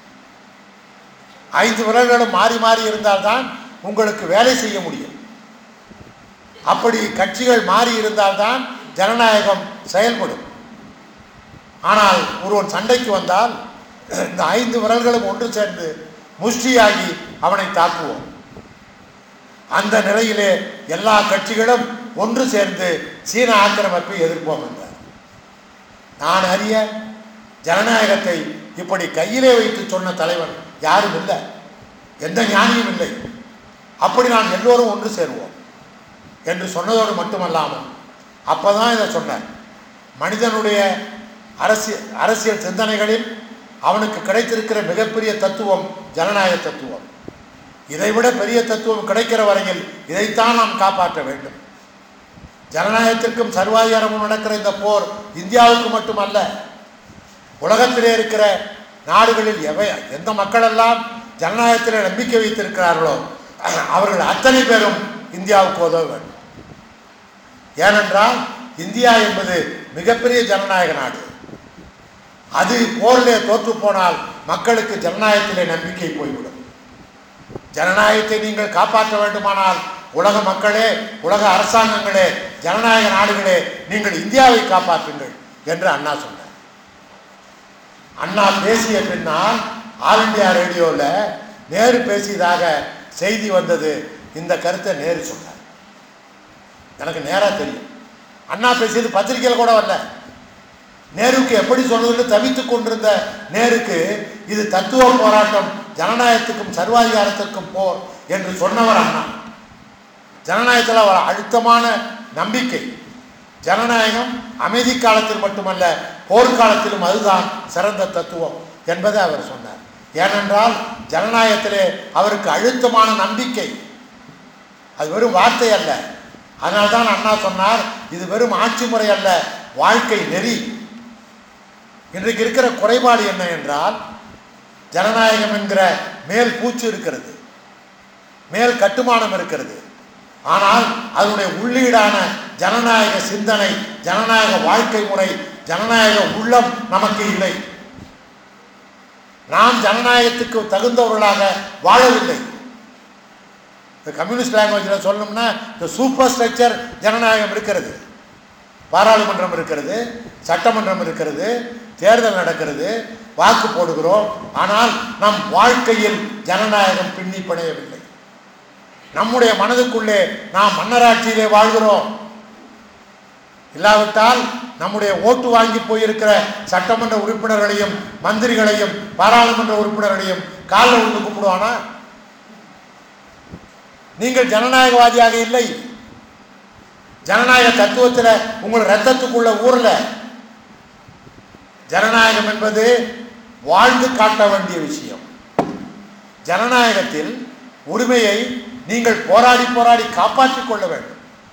ஐந்து விரல்களும் மாறி மாறி இருந்தால்தான் உங்களுக்கு வேலை செய்ய முடியும் அப்படி கட்சிகள் மாறி இருந்தால்தான் ஜனநாயகம் செயல்படும் ஆனால் ஒருவன் சண்டைக்கு வந்தால் இந்த ஐந்து விரல்களும் ஒன்று சேர்ந்து முஷ்டியாகி அவனை தாக்குவோம் அந்த நிலையிலே எல்லா கட்சிகளும் ஒன்று சேர்ந்து சீன ஆக்கிரமிப்பை எதிர்ப்போம் என்றார் நான் அறிய ஜனநாயகத்தை இப்படி கையிலே வைத்து சொன்ன தலைவன் யாரும் இல்லை எந்த ஞானியும் இல்லை அப்படி நான் எல்லோரும் ஒன்று சேருவோம் என்று சொன்னதோடு மட்டுமல்லாமல் அப்பதான் இதை சொன்னார் மனிதனுடைய அரசியல் அரசியல் சிந்தனைகளில் அவனுக்கு கிடைத்திருக்கிற மிகப்பெரிய தத்துவம் ஜனநாயக தத்துவம் இதைவிட பெரிய தத்துவம் கிடைக்கிற வரையில் இதைத்தான் நாம் காப்பாற்ற வேண்டும் ஜனநாயகத்திற்கும் சர்வாதிகாரமும் நடக்கிற இந்த போர் இந்தியாவுக்கு மட்டுமல்ல உலகத்திலே இருக்கிற நாடுகளில் எவை எந்த மக்களெல்லாம் ஜனநாயகத்தில் நம்பிக்கை வைத்திருக்கிறார்களோ அவர்கள் அத்தனை பேரும் இந்தியாவுக்கு உதவ வேண்டும் ஏனென்றால் இந்தியா என்பது மிகப்பெரிய ஜனநாயக நாடு அது போரிலே தோற்று போனால் மக்களுக்கு ஜனநாயகத்திலே நம்பிக்கை போய்விடும் ஜனநாயகத்தை நீங்கள் காப்பாற்ற வேண்டுமானால் உலக மக்களே உலக அரசாங்கங்களே ஜனநாயக நாடுகளே நீங்கள் இந்தியாவை காப்பாற்றுங்கள் என்று அண்ணா சொன்னார் அண்ணா பேசிய பின்னால் ஆல் இண்டியா ரேடியோவில் நேரு பேசியதாக செய்தி வந்தது இந்த கருத்தை நேரு சொன்னார் எனக்கு நேராக தெரியும் அண்ணா பேசியது பத்திரிகையில் கூட வரல நேருக்கு எப்படி சொல்றதுன்னு தவித்துக் கொண்டிருந்த நேருக்கு இது தத்துவ போராட்டம் ஜனநாயகத்துக்கும் சர்வாதிகாரத்திற்கும் போர் என்று சொன்னவர் அண்ணா ஜனநாயகத்தில் ஒரு அழுத்தமான நம்பிக்கை ஜனநாயகம் அமைதி காலத்தில் மட்டுமல்ல போர்க்காலத்திலும் அதுதான் சிறந்த தத்துவம் என்பதை அவர் சொன்னார் ஏனென்றால் ஜனநாயகத்திலே அவருக்கு அழுத்தமான நம்பிக்கை அது வெறும் வார்த்தை அல்ல அதனால்தான் அண்ணா சொன்னார் இது வெறும் ஆட்சி முறை அல்ல வாழ்க்கை நெறி இன்றைக்கு இருக்கிற குறைபாடு என்ன என்றால் ஜனநாயகம் என்கிற மேல் பூச்சு இருக்கிறது மேல் கட்டுமானம் இருக்கிறது ஆனால் அதனுடைய உள்ளீடான ஜனநாயக சிந்தனை ஜனநாயக வாழ்க்கை முறை ஜனநாயக உள்ளம் நமக்கு இல்லை நாம் ஜனநாயகத்துக்கு தகுந்தவர்களாக வாழவில்லை இந்த கம்யூனிஸ்ட் லாங்குவேஜில் சொல்லணும்னா இந்த சூப்பர் ஸ்ட்ரக்சர் ஜனநாயகம் இருக்கிறது பாராளுமன்றம் இருக்கிறது சட்டமன்றம் இருக்கிறது தேர்தல் நடக்கிறது வாக்கு போடுகிறோம் ஆனால் நம் வாழ்க்கையில் ஜனநாயகம் பின்னி பிணையவில்லை நம்முடைய மனதுக்குள்ளே நாம் மன்னராட்சியிலே வாழ்கிறோம் இல்லாவிட்டால் நம்முடைய ஓட்டு வாங்கி போயிருக்கிற சட்டமன்ற உறுப்பினர்களையும் மந்திரிகளையும் பாராளுமன்ற உறுப்பினர்களையும் காலில் விழுந்து கும்பிடுவானா நீங்கள் ஜனநாயகவாதியாக இல்லை ஜனநாயக தத்துவத்தில் உங்கள் ரத்தத்துக்குள்ள ஊர்ல ஜனநாயகம் என்பது வாழ்ந்து காட்ட வேண்டிய விஷயம் ஜனநாயகத்தில் உரிமையை நீங்கள் போராடி போராடி காப்பாற்றிக் கொள்ள வேண்டும்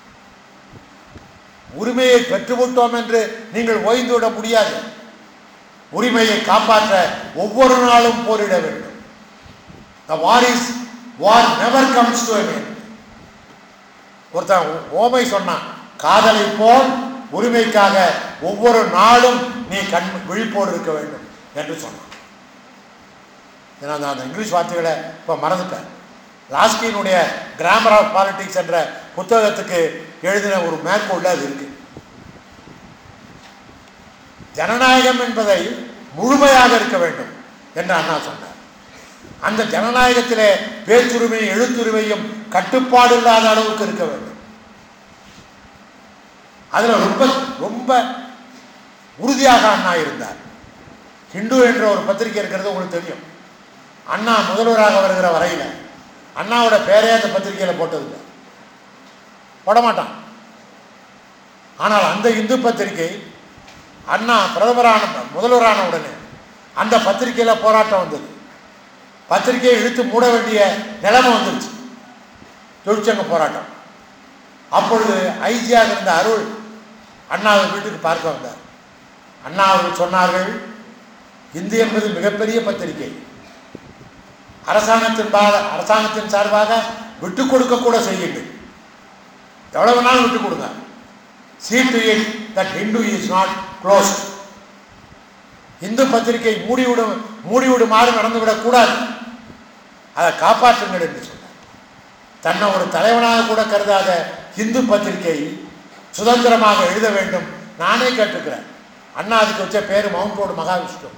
உரிமையை பெற்றுவிட்டோம் என்று நீங்கள் ஓய்ந்து விட முடியாது உரிமையை காப்பாற்ற ஒவ்வொரு நாளும் போரிட வேண்டும் The war is war never comes to an end. ஒருத்தன் ஓமை சொன்னான் காதலை போல் உரிமைக்காக ஒவ்வொரு நாளும் நீ கண் விழிப்போடு இருக்க வேண்டும் என்று சொன்னான் ஏன்னா நான் அந்த இங்கிலீஷ் வார்த்தைகளை இப்போ மறந்துட்டேன் லாஸ்கினுடைய கிராமர் ஆஃப் பாலிடிக்ஸ் என்ற புத்தகத்துக்கு எழுதின ஒரு மேற்கோள் அது இருக்கு ஜனநாயகம் என்பதை முழுமையாக இருக்க வேண்டும் என்று அண்ணா சொன்னார் அந்த ஜனநாயகத்திலே பேச்சுரிமையும் எழுத்துரிமையும் கட்டுப்பாடு இல்லாத அளவுக்கு இருக்க வேண்டும் அதுல ரொம்ப ரொம்ப உறுதியாக அண்ணா இருந்தார் ஹிந்து என்ற ஒரு பத்திரிகை இருக்கிறது உங்களுக்கு தெரியும் அண்ணா முதல்வராக வருகிற வரையில அண்ணாவோட பேரே அந்த பத்திரிகையில போட்டதில்லை போட மாட்டான் ஆனால் அந்த இந்து பத்திரிகை அண்ணா பிரதமரான முதல்வரான உடனே அந்த பத்திரிகையில போராட்டம் வந்தது பத்திரிகையை இழுத்து மூட வேண்டிய நிலைமை வந்துருச்சு தொழிற்சங்க போராட்டம் அப்பொழுது ஐஜியாக இருந்த அருள் அண்ணாவை வீட்டுக்கு பார்க்க வந்தார் அண்ணா அவர்கள் சொன்னார்கள் இந்து என்பது மிகப்பெரிய பத்திரிகை அரசாங்கத்தின் பா- அரசாங்கத்தின் சார்பாக விட்டு கொடுக்க கூட செய்யுங்கள் எவ்வளவு வேணாலும் விட்டு கொடுங்க see to it that hindu is not closed Hindu பத்திரிகை மூடிவிடும் மூடிவிடுமாறு நடந்துவிடக் கூடாது அதை காப்பாற்றுங்கள் என்று சொன்னார் தன்னை ஒரு தலைவனாக கூட கருதாத இந்து பத்திரிகை சுதந்திரமாக எழுத வேண்டும் நானே கேட்டிருக்கிறேன் அண்ணா அதுக்கு வச்ச பேர் மவுண்ட் ரோடு மகாவிஷ்ணு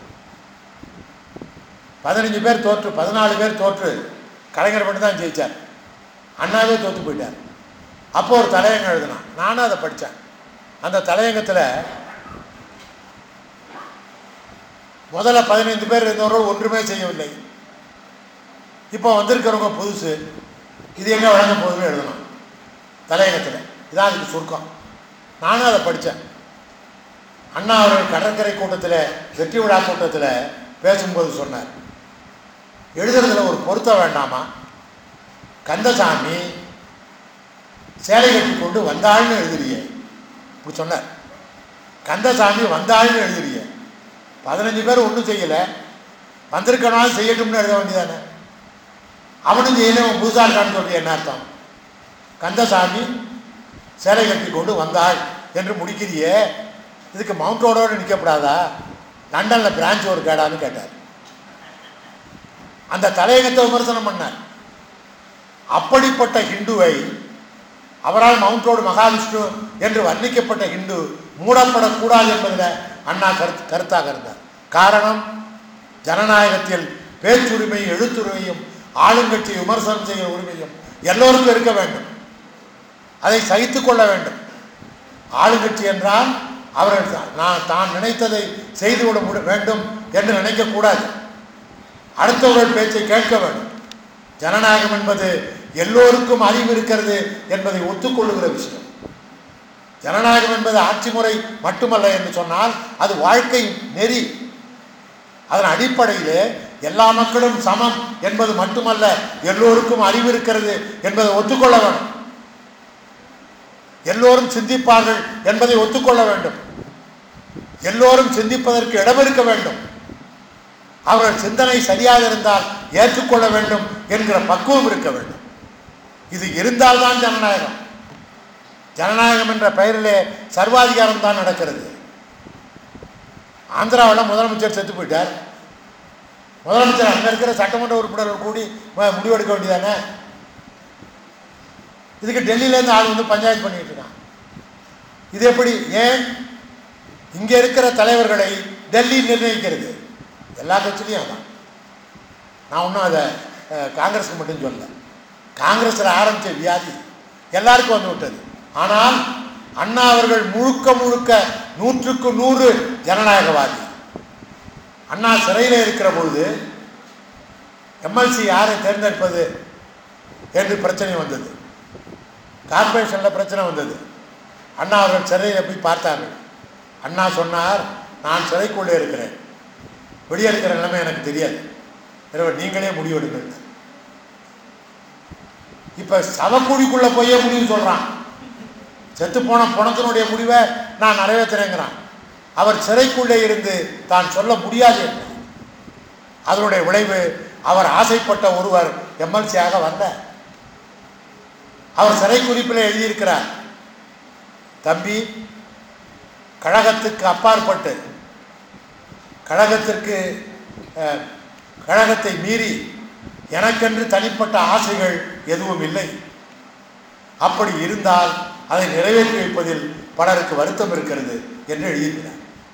பதினஞ்சு பேர் தோற்று பதினாலு பேர் தோற்று கலைஞர் மட்டும் தான் ஜெயிச்சார் அண்ணாவே தோற்று போயிட்டார் அப்போ ஒரு தலையங்கம் எழுதினான் நானும் அதை படித்தேன் அந்த தலையங்கத்தில் முதல்ல பதினைந்து பேர் இருந்தவர்கள் ஒன்றுமே செய்யவில்லை இப்போ வந்திருக்கிறவங்க புதுசு இது எங்கே வழங்க போகுதுன்னு எழுதணும் தலையங்கத்தில் இதான் அதுக்கு சுருக்கம் நானும் அதை படித்தேன் அண்ணா அவர்கள் கடற்கரை கூட்டத்தில் வெற்றி விழா கூட்டத்தில் பேசும்போது சொன்னார் எழுதுறதுல ஒரு பொருத்தம் வேண்டாமா கந்தசாமி சேலை கட்டி கொண்டு வந்தாள்னு எழுதுறியே இப்படி சொன்னார் கந்தசாமி வந்தாள்னு எழுதுறியே பதினஞ்சு பேர் ஒன்றும் செய்யலை வந்திருக்கனாலும் செய்யட்டும்னு எழுத வேண்டியதானே அவனும் செய்யல அவன் புதுசாக இருக்கான்னு சொல்லி என்ன அர்த்தம் கந்தசாமி சேலை கட்டி கொண்டு வந்தாள் என்று முடிக்கிறியே இதுக்கு மவுண்ட் ரோடோடு நிற்கப்படாதா லண்டனில் பிரான்ச் ஒரு கேடான்னு கேட்டார் அந்த தலையகத்தை விமர்சனம் பண்ணார் அப்படிப்பட்ட ஹிந்துவை அவரால் மவுண்ட் ரோடு மகாவிஷ்ணு என்று வர்ணிக்கப்பட்ட ஹிந்து மூடப்படக்கூடாது என்பதில் அண்ணா கருத்து கருத்தாக இருந்தார் காரணம் ஜனநாயகத்தில் பேச்சுரிமை எழுத்துரிமையும் ஆளுங்கட்சி விமர்சனம் செய்கிற உரிமையும் எல்லோருக்கும் இருக்க வேண்டும் அதை சகித்துக் கொள்ள வேண்டும் ஆளுங்கட்சி என்றால் அவர்கள் தான் நான் தான் நினைத்ததை செய்துவிட முடி- வேண்டும் என்று நினைக்கக்கூடாது அடுத்தவர்கள் பேச்சை கேட்க வேண்டும் ஜனநாயகம் என்பது எல்லோருக்கும் அறிவு இருக்கிறது என்பதை ஒத்துக்கொள்ளுகிற விஷயம் ஜனநாயகம் என்பது ஆட்சி முறை மட்டுமல்ல என்று சொன்னால் அது வாழ்க்கை நெறி அதன் அடிப்படையிலே எல்லா மக்களும் சமம் என்பது மட்டுமல்ல எல்லோருக்கும் அறிவு இருக்கிறது என்பதை ஒத்துக்கொள்ள வேண்டும் எல்லோரும் சிந்திப்பார்கள் என்பதை ஒத்துக்கொள்ள வேண்டும் எல்லோரும் சிந்திப்பதற்கு இடம் இருக்க வேண்டும் அவர்கள் சிந்தனை சரியாக இருந்தால் ஏற்றுக்கொள்ள வேண்டும் என்கிற பக்குவம் இருக்க வேண்டும் இது இருந்தால்தான் ஜனநாயகம் ஜனநாயகம் என்ற பெயரிலே சர்வாதிகாரம் தான் நடக்கிறது ஆந்திராவில் முதலமைச்சர் செத்து போயிட்டார் முதலமைச்சர் அங்கே இருக்கிற சட்டமன்ற உறுப்பினர்கள் கூடி ம- முடிவெடுக்க வேண்டியதானே இதுக்கு டெல்லியிலேருந்து ஆள் வந்து பஞ்சாயத்து பண்ணிட்டு இருக்கான் இது எப்படி ஏன் இங்கே இருக்கிற தலைவர்களை டெல்லி நிர்ணயிக்கிறது எல்லா கட்சியிலையும் அதான் நான் ஒன்றும் அதை அஹ், காங்கிரஸுக்கு மட்டும் சொல்லல காங்கிரஸில் ஆரம்பித்த வியாதி எல்லாருக்கும் வந்து விட்டது ஆனால் அண்ணா அவர்கள் முழுக்க முழுக்க நூற்றுக்கு நூறு ஜனநாயகவாதி அண்ணா சிறையில் இருக்கிற பொழுது எம்எல்சி யாரை தேர்ந்தெடுப்பது என்று பிரச்சனை வந்தது கார்பரேஷனில் பிரச்சனை வந்தது அண்ணா அவர்கள் சிறையில் போய் பார்த்தார்கள் அண்ணா சொன்னார் நான் சிறைக்குள்ளே இருக்கிறேன் வெளியே இருக்கிற நிலைமை எனக்கு தெரியாது எனவே நீங்களே முடிவெடுங்கள் இப்போ சவக்குழிக்குள்ளே போயே முடிவு சொல்கிறான் செத்து போன பணத்தினுடைய முடிவை நான் நிறைவேற்றுறேங்கிறான் அவர் சிறைக்குள்ளே இருந்து தான் சொல்ல முடியாது என்று அதனுடைய விளைவு அவர் ஆசைப்பட்ட ஒருவர் எம்எல்சியாக வரல அவர் சிறை குறிப்பில் எழுதியிருக்கிறார் தம்பி கழகத்துக்கு அப்பாற்பட்டு கழகத்திற்கு அஹ், கழகத்தை மீறி எனக்கென்று தனிப்பட்ட ஆசைகள் எதுவும் இல்லை அப்படி இருந்தால் அதை நிறைவேற்றி வைப்பதில் பலருக்கு வருத்தம் இருக்கிறது என்று எழுதியிருக்கிறார்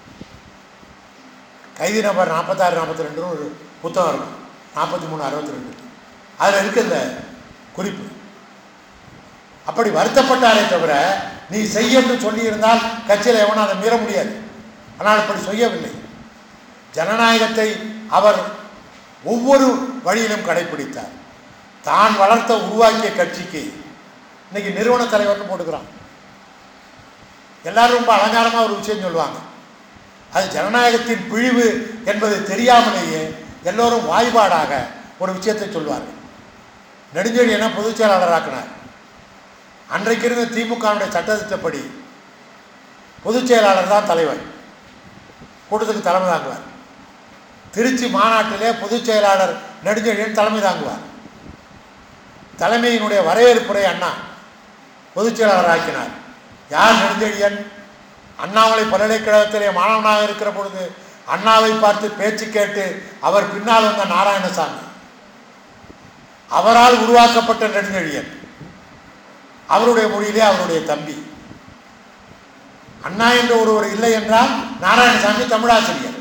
கைதி நம்பர் நாற்பத்தாறு நாற்பத்தி ரெண்டுன்னு ஒரு புத்தகம் இருக்கும் நாற்பத்தி மூணு அறுபத்தி ரெண்டு அதில் இருக்கு இந்த குறிப்பு அப்படி வருத்தப்பட்டாரே தவிர நீ செய்யன்னு சொல்லியிருந்தால் கட்சியில் எவனும் அதை மீற முடியாது ஆனால் அப்படி செய்யவில்லை ஜனநாயகத்தை அவர் ஒவ்வொரு வழியிலும் கடைபிடித்தார் தான் வளர்த்த உருவாக்கிய கட்சிக்கு இன்னைக்கு நிறுவன தலைவர்னு போட்டுக்கிறான் எல்லாரும் ரொம்ப அலங்காரமாக ஒரு விஷயம் சொல்லுவாங்க அது ஜனநாயகத்தின் பிழிவு என்பது தெரியாமலேயே எல்லோரும் வாய்பாடாக ஒரு விஷயத்தை சொல்வார்கள் நெடுஞ்செழியனை பொதுச் செயலாளராக்கினார் அன்றைக்கு இருந்த திமுகவுடைய சட்டத்திட்டப்படி பொதுச் செயலாளர் தான் தலைவர் கூட்டத்துக்கு தலைமை தாங்குவார் திருச்சி மாநாட்டிலே பொதுச் செயலாளர் நெடுஞ்செழியன் தலைமை தாங்குவார் தலைமையினுடைய வரவேற்புரை அண்ணா பொதுச் செயலாளர் ஆக்கினார் யார் நெடுஞ்செழியன் அண்ணாமலை பல்கலைக்கழகத்திலே மாணவனாக இருக்கிற பொழுது அண்ணாவை பார்த்து பேச்சு கேட்டு அவர் பின்னால் வந்த நாராயணசாமி அவரால் உருவாக்கப்பட்ட நெடுஞ்செழியன் அவருடைய மொழியிலே அவருடைய தம்பி அண்ணா என்ற ஒருவர் இல்லை என்றால் நாராயணசாமி தமிழாசிரியர்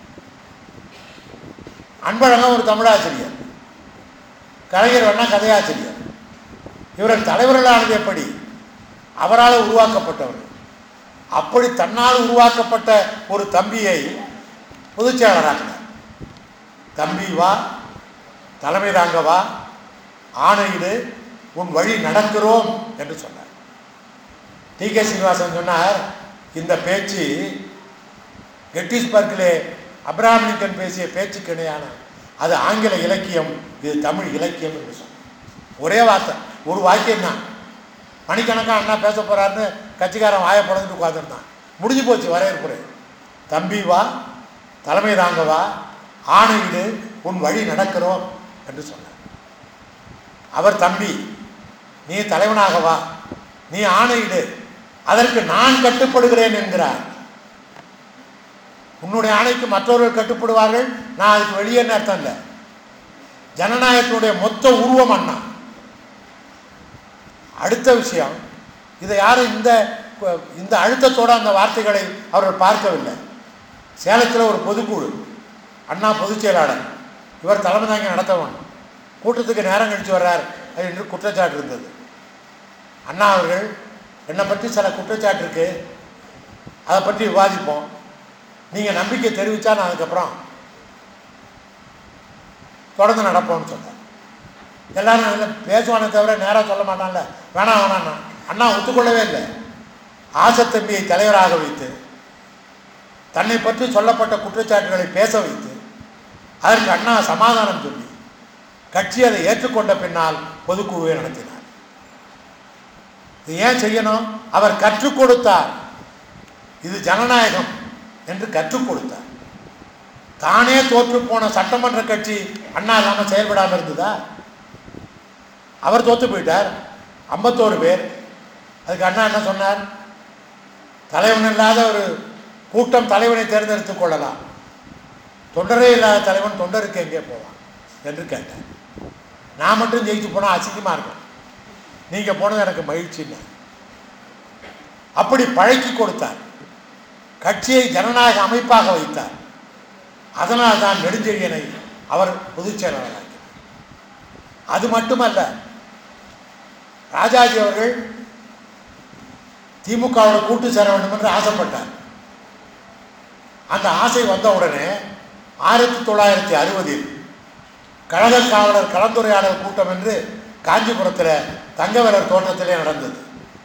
அன்பழகன் ஒரு தமிழாசிரியர் கலைஞர் வேணா கதையாசிரியர் இவர்கள் தலைவர்களானது எப்படி அவரால் உருவாக்கப்பட்டவர்கள் அப்படி தன்னால் உருவாக்கப்பட்ட ஒரு தம்பியை பொதுச் செயலாளராக்கினார் தம்பி வா தலைமை தாங்க வா ஆணையிடு உன் வழி நடக்கிறோம் என்று சொன்னார் டி கே சீனிவாசன் சொன்னார் இந்த பேச்சு கெட்டிஸ்பர்க்கிலே அப்ரஹாம் லிங்கன் பேசிய பேச்சுக்கு இணையான அது ஆங்கில இலக்கியம் இது தமிழ் இலக்கியம் என்று சொன்னார் ஒரே வார்த்தை ஒரு வாக்கியம் தான் மணிக்கணக்காக அண்ணா பேச போறாருன்னு கட்சிக்காரன் வாயை படந்துட்டு உட்காந்துருந்தான் முடிஞ்சு போச்சு வரவேற்புரை தம்பி வா தலைமை தாங்க வா ஆணையிடு உன் வழி நடக்கிறோம் என்று சொன்னார் அவர் தம்பி நீ தலைவனாக வா நீ ஆணையிடு அதற்கு நான் கட்டுப்படுகிறேன் என்கிறார் உன்னுடைய ஆணைக்கு மற்றவர்கள் கட்டுப்படுவார்கள் நான் அதுக்கு வெளியேன்னு அர்த்தம் இல்லை ஜனநாயகத்தினுடைய மொத்த உருவம் அண்ணா அடுத்த விஷயம் இதை யாரும் இந்த இந்த அழுத்தத்தோட அந்த வார்த்தைகளை அவர்கள் பார்க்கவில்லை சேலத்தில் ஒரு பொதுக்குழு அண்ணா பொதுச் செயலாளர் இவர் தலைமை தாங்கி நடத்தவன் கூட்டத்துக்கு நேரம் கழித்து வர்றார் என்று குற்றச்சாட்டு இருந்தது அண்ணா அவர்கள் என்னை பற்றி சில குற்றச்சாட்டு இருக்கு அதை பற்றி விவாதிப்போம் நீங்கள் நம்பிக்கை தெரிவித்தா நான் அதுக்கப்புறம் தொடர்ந்து நடப்போம்னு சொன்னார் எல்லாரும் இல்லை பேசுவானே தவிர நேராக சொல்ல மாட்டான்ல வேணாம் வேணாம் அண்ணா ஒத்துக்கொள்ளவே இல்லை ஆசத்தம்பியை தலைவராக வைத்து தன்னை பற்றி சொல்லப்பட்ட குற்றச்சாட்டுகளை பேச வைத்து அதற்கு அண்ணா சமாதானம் சொல்லி கட்சி அதை ஏற்றுக்கொண்ட பின்னால் பொதுக்குழுவை நடத்தினார் இது ஏன் செய்யணும் அவர் கற்றுக் கொடுத்தார் இது ஜனநாயகம் என்று கற்றுக் கொடுத்தார் தானே தோற்று போன சட்டமன்ற கட்சி அண்ணா இல்லாமல் செயல்படாமல் இருந்ததா அவர் தோத்து போயிட்டார் ஐம்பத்தோரு பேர் அதுக்கு அண்ணா என்ன சொன்னார் தலைவன் இல்லாத ஒரு கூட்டம் தலைவனை தேர்ந்தெடுத்துக் கொள்ளலாம் தொண்டரே இல்லாத தலைவன் தொண்டருக்கு எங்கே போவான் என்று கேட்டார் நான் மட்டும் ஜெயிச்சு போனால் அசிங்கமாக இருக்கும் நீங்கள் போனது எனக்கு மகிழ்ச்சின்னு அப்படி பழக்கி கொடுத்தார் கட்சியை ஜனநாயக அமைப்பாக வைத்தார் அதனால் தான் நெடுஞ்செழியனை அவர் பொதுச் செயலாளராக்கினார் அது மட்டுமல்ல ராஜாஜி அவர்கள் திமுகவோட கூட்டு சேர வேண்டும் என்று ஆசைப்பட்டார் அந்த ஆசை வந்த உடனே ஆயிரத்தி தொள்ளாயிரத்தி அறுபதில் கழக காவலர் கலந்துரையாடல் கூட்டம் என்று காஞ்சிபுரத்தில் தங்கவரர் தோட்டத்திலே நடந்தது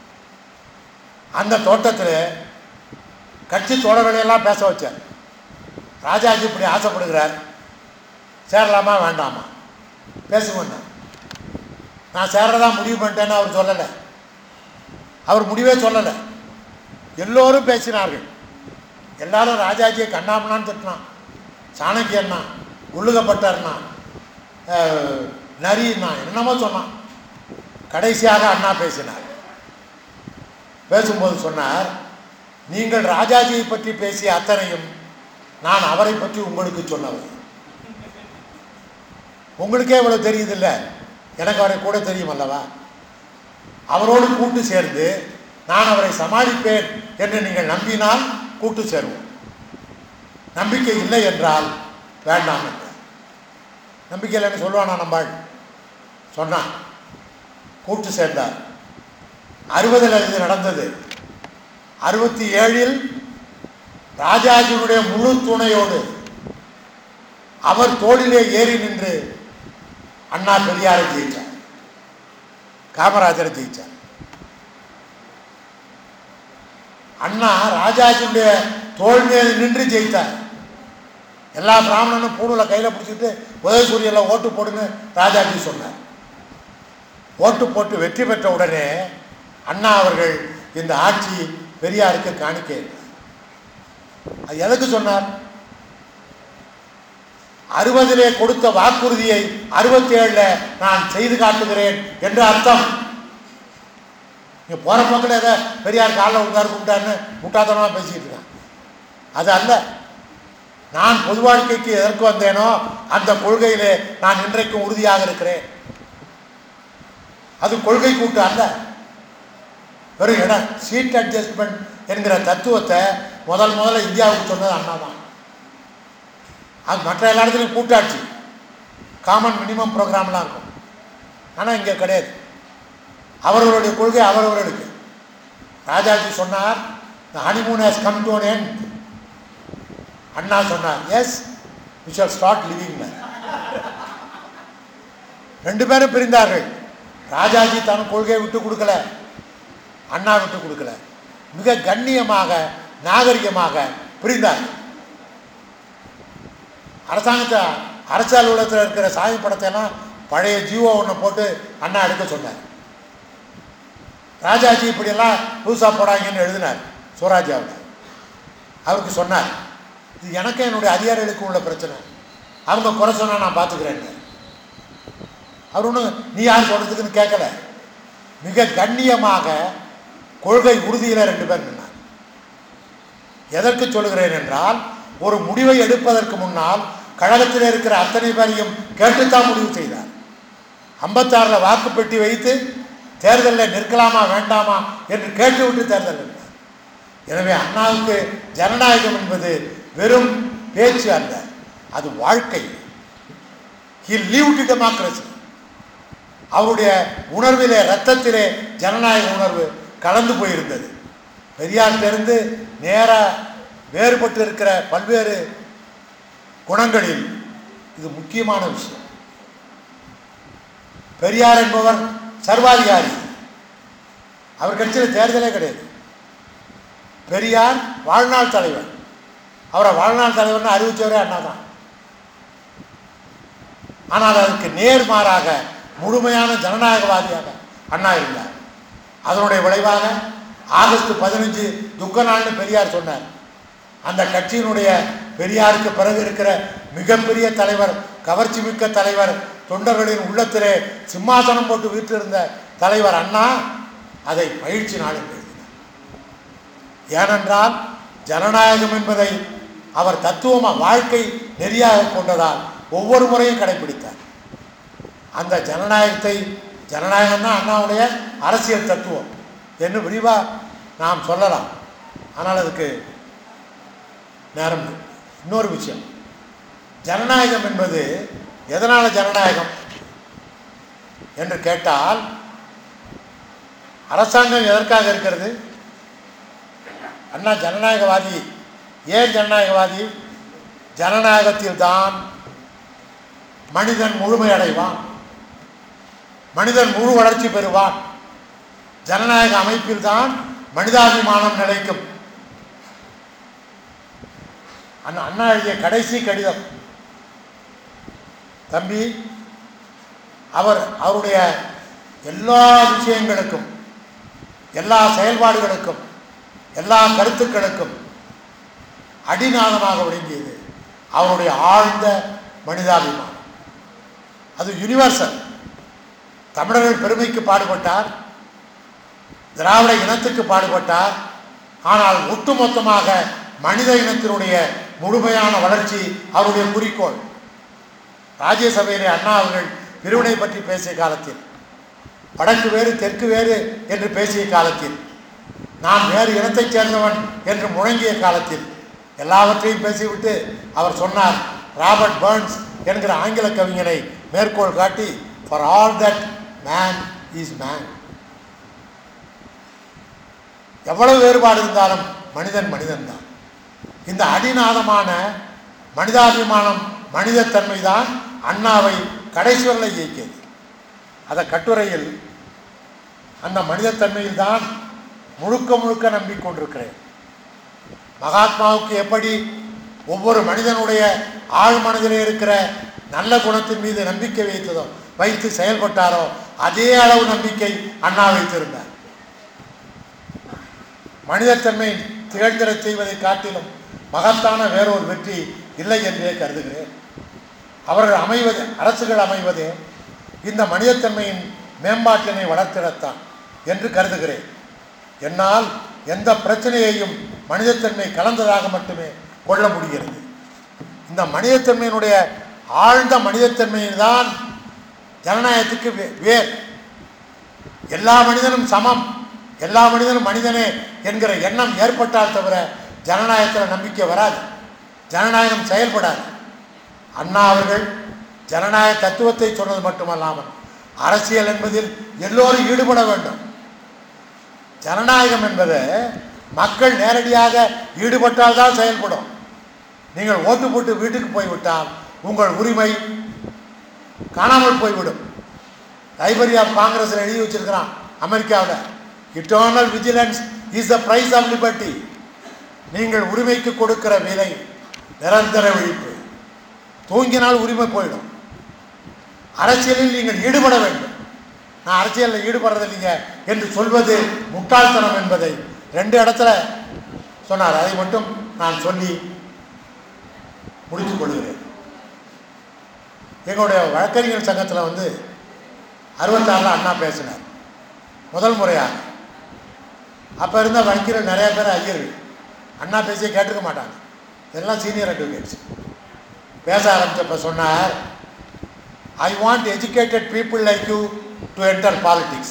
அந்த தோட்டத்தில் கட்சி தோழர்களை எல்லாம் பேச வச்சார் ராஜாஜி இப்படி ஆசைப்படுகிறார் சேரலாமா வேண்டாமா பேசுவேன் நான் சேரதா முடிவு பண்ணிட்டேன்னு அவர் சொல்லலை அவர் முடிவே சொல்லலை எல்லோரும் பேசினார்கள் எல்லாரும் ராஜாஜியை கண்ணாமண்ணான்னு திட்டினான் சாணக்கியண்ணா உள்ளுகப்பட்டார்னா நரின்னா என்னமோ சொன்னான் கடைசியாக அண்ணா பேசினார் பேசும்போது சொன்னார் நீங்கள் ராஜாஜியை பற்றி பேசிய அத்தனையும் நான் அவரை பற்றி உங்களுக்கு சொன்னவர் உங்களுக்கே இவ்வளவு தெரியுதில்ல எனக்கு அவரை கூட தெரியும் அல்லவா அவரோடு கூட்டு சேர்ந்து நான் அவரை சமாளிப்பேன் என்று நீங்கள் நம்பினால் கூட்டு சேருவோம் நம்பிக்கை இல்லை என்றால் வேண்டாம் என்றார் நம்பிக்கை இல்லைன்னு சொல்லுவானா நம்பாள் சொன்னான் கூட்டு சேர்ந்தார் அறுபதில் இது நடந்தது அறுபத்தி ஏழில் ராஜாஜியினுடைய முழு துணையோடு அவர் தோளிலே ஏறி நின்று அண்ணா பெரியாரை ஜெயிச்சார் காமராஜரை ஜெயிச்சார் அண்ணா ராஜாஜியுடைய தோல் மீது நின்று ஜெயித்தார் எல்லா பிராமணனும் பூணூலை கையில் பிடிச்சிட்டு உதயசூரியனில் ஓட்டு போடுன்னு ராஜாஜி சொன்னார் ஓட்டு போட்டு வெற்றி பெற்ற உடனே அண்ணா அவர்கள் இந்த ஆட்சி பெரியாருக்கு காணிக்கை அது எதுக்கு சொன்னார் அறுபதிலே கொடுத்த வாக்குறுதியை அறுபத்தி ஏழுல நான் செய்து காட்டுகிறேன் என்று அர்த்தம் இங்க போற போக்கில் ஏதோ பெரியார் காலில் விட்டாரு கூப்பிட்டாருன்னு முட்டாத்தனமாக பேசிட்டு இருக்கான் அது அல்ல நான் பொது வாழ்க்கைக்கு எதற்கு வந்தேனோ அந்த கொள்கையிலே நான் இன்றைக்கும் உறுதியாக இருக்கிறேன் அது கொள்கை கூட்டு அல்ல வெறும் இடம் சீட் அட்ஜஸ்ட்மெண்ட் என்கிற தத்துவத்தை முதல் முதல்ல இந்தியாவுக்கு சொன்னது அண்ணா தான் அது மற்ற எல்லா இடத்துலையும் கூட்டாட்சி காமன் மினிமம் ப்ரோக்ராம்லாம் இருக்கும் ஆனால் இங்கே கிடையாது அவர்களுடைய கொள்கை அவரவர்களுக்கு ராஜாஜி சொன்னார் the honeymoon has come to an end Anna சொன்னார் yes we shall start living now ரெண்டு பேரும் பிரிந்தார்கள் ராஜாஜி தன் கொள்கையை விட்டு கொடுக்கல அண்ணா விட்டு கொடுக்கல மிக கண்ணியமாக நாகரிகமாக பிரிந்தார்கள் அரசாங்கத்தை அரசு அலுவலகத்தில் இருக்கிற சாமி படத்தை எல்லாம் பழைய ஜீவோ ஒன்று போட்டு அண்ணா எடுக்க சொன்னார் ராஜாஜி இப்படியெல்லாம் புதுசாக போடாங்கன்னு எழுதினார் சுவராஜாவில் அவருக்கு சொன்னார் இது எனக்கு என்னுடைய அதிகாரிகளுக்கு உள்ள பிரச்சனை அவங்க குறை சொன்னால் நான் பார்த்துக்கிறேன்னு அவர் ஒன்றும் நீ யார் சொல்கிறதுக்குன்னு கேட்கல மிக கண்ணியமாக கொள்கை உறுதியில் ரெண்டு பேர் நின்னார் எதற்கு சொல்லுகிறேன் என்றால் ஒரு முடிவை எடுப்பதற்கு முன்னால் கழகத்தில் இருக்கிற அத்தனை பேரையும் கேட்டுத்தான் முடிவு செய்தார் ஐம்பத்தாறில் வாக்குப்பெட்டி வைத்து தேர்தலில் நிற்கலாமா வேண்டாமா என்று கேட்டுவிட்டு தேர்தல் நின்றார் எனவே அண்ணாவுக்கு ஜனநாயகம் என்பது வெறும் பேச்சு அல்ல அது வாழ்க்கை ஹி லீவ் டெமோக்ரஸி அவருடைய உணர்விலே ரத்தத்திலே ஜனநாயக உணர்வு கலந்து போயிருந்தது பெரியார்கிட்டருந்து நேராக வேறுபட்டு இருக்கிற பல்வேறு குணங்களில் இது முக்கியமான விஷயம் பெரியார் என்பவர் சர்வாதிகாரி அவர் கட்சியில் தேர்தலே கிடையாது பெரியார் வாழ்நாள் தலைவர் அவரை வாழ்நாள் தலைவர்னு அறிவிச்சவரே அண்ணா தான் ஆனால் அதற்கு நேர்மாறாக முழுமையான ஜனநாயகவாதியாக அண்ணா இருந்தார் அதனுடைய விளைவாக ஆகஸ்ட் பதினஞ்சு துக்க நாள்னு பெரியார் சொன்னார் அந்த கட்சியினுடைய பெரியாருக்கு பிறகு இருக்கிற மிகப்பெரிய தலைவர் கவர்ச்சி மிக்க தலைவர் தொண்டர்களின் உள்ளத்திலே சிம்மாசனம் போட்டு வீற்றிருந்த தலைவர் அண்ணா அதை பயிற்சி நாள் என்று எழுதினார் ஏனென்றால் ஜனநாயகம் என்பதை அவர் தத்துவமாக வாழ்க்கை நெறியாக கொண்டதால் ஒவ்வொரு முறையும் கடைபிடித்தார் அந்த ஜனநாயகத்தை ஜனநாயகம் தான் அண்ணாவுடைய அரசியல் தத்துவம் என்று விரிவாக நாம் சொல்லலாம் ஆனால் அதுக்கு நேரம் இல்லை. இன்னொரு விஷயம் ஜனநாயகம் என்பது எதனால் ஜனநாயகம் என்று கேட்டால் அரசாங்கம் எதற்காக இருக்கிறது அண்ணா ஜனநாயகவாதி ஏன் ஜனநாயகவாதி ஜனநாயகத்தில் தான் மனிதன் முழுமையடைவான் மனிதன் முழு வளர்ச்சி பெறுவான் ஜனநாயக அமைப்பில் தான் மனிதாபிமானம் நிலைக்கும் அண்ணா அண்ணா எழுதிய கடைசி கடிதம் தம்பி அவர் அவருடைய எல்லா விஷயங்களுக்கும் எல்லா செயல்பாடுகளுக்கும் எல்லா கருத்துக்களுக்கும் அடிநாதமாக விளங்கியது அவருடைய ஆழ்ந்த மனிதாபிமானம் அது யுனிவர்சல் தமிழர்கள் பெருமைக்கு பாடுபட்டார் திராவிட இனத்துக்கு பாடுபட்டார் ஆனால் ஒட்டுமொத்தமாக மனித இனத்தினுடைய முழுமையான வளர்ச்சி அவருடைய குறிக்கோள் ராஜ்யசபையிலே அண்ணா அவர்கள் பிரிவினை பற்றி பேசிய காலத்தில் வடக்கு வேறு தெற்கு வேறு என்று பேசிய காலத்தில் நான் வேறு இனத்தைச் சேர்ந்தவன் என்று முழங்கிய காலத்தில் எல்லாவற்றையும் பேசிவிட்டு அவர் சொன்னார் ராபர்ட் பர்ன்ஸ் என்கிற ஆங்கில கவிஞனை மேற்கோள் காட்டி for all that man is man எவ்வளவு வேறுபாடு இருந்தாலும் மனிதன் மனிதன் தான் இந்த அடிநாதமான மனிதாபிமானம் மனிதத்தன்மை தான் அண்ணாவை கடைசி வரலை இயக்கியது அந்த கட்டுரையில் அந்த மனிதத்தன்மையில் தான் முழுக்க முழுக்க நம்பிக்கொண்டிருக்கிறேன் மகாத்மாவுக்கு எப்படி ஒவ்வொரு மனிதனுடைய ஆழ் மனதிலே இருக்கிற நல்ல குணத்தின் மீது நம்பிக்கை வைத்ததோ வைத்து செயல்பட்டாரோ அதே அளவு நம்பிக்கை அண்ணா வைத்திருந்தார் மனிதத்தன்மை திகழ்ந்திடச் செய்வதை காட்டிலும் மகத்தான வேறொரு வெற்றி இல்லை என்றே கருதுகிறேன் அவர்கள் அமைவது அரசுகள் அமைவது இந்த மனிதத்தன்மையின் மேம்பாட்டினை வளர்த்திடத்தான் என்று கருதுகிறேன் என்னால் எந்த பிரச்சனையையும் மனிதத்தன்மை கலந்ததாக மட்டுமே கொள்ள முடிகிறது இந்த மனிதத்தன்மையினுடைய ஆழ்ந்த மனிதத்தன்மையில் தான் ஜனநாயகத்துக்கு வே- வேர் எல்லா மனிதனும் சமம் எல்லா மனிதனும் மனிதனே என்கிற எண்ணம் ஏற்பட்டால் தவிர ஜனநாயகத்தில் நம்பிக்கை வராது ஜனநாயகம் செயல்படாது அண்ணா அவர்கள் ஜனநாயக தத்துவத்தை சொன்னது மட்டுமல்லாமல் அரசியல் என்பதில் எல்லோரும் ஈடுபட வேண்டும் ஜனநாயகம் என்பது மக்கள் நேரடியாக ஈடுபட்டால் தான் செயல்படும் நீங்கள் ஓட்டு போட்டு வீட்டுக்கு போய்விட்டால் உங்கள் உரிமை காணாமல் போய்விடும் லைப்ரரி ஆஃப் காங்கிரஸில் எழுதி வச்சிருக்கிறான் அமெரிக்காவில் eternal vigilance is the price of liberty நீங்கள் உரிமைக்கு கொடுக்கிற விலை நிரந்தர விழிப்பு தூங்கினால் உரிமை போயிடும் அரசியலில் நீங்கள் ஈடுபட வேண்டும் நான் அரசியலில் ஈடுபடுறதில்லைங்க என்று சொல்வது முட்டாள்தனம் என்பதை ரெண்டு இடத்துல சொன்னார் அதை மட்டும் நான் சொல்லி முடித்துக் கொள்கிறேன் எங்களுடைய வழக்கறிஞர் சங்கத்தில் வந்து அறுபத்தாறில் அண்ணா பேசினார் முதல் முறையாக அப்போ இருந்த வக்கீல் நிறைய பேர் ஐயர்கள் அண்ணா பேசியே கேட்டிருக்க மாட்டாங்க எல்லாம் சீனியர் அட்வொகேட்ஸ் பேச ஆரம்பிச்சப்ப சொன்னார் I want educated people like you to enter politics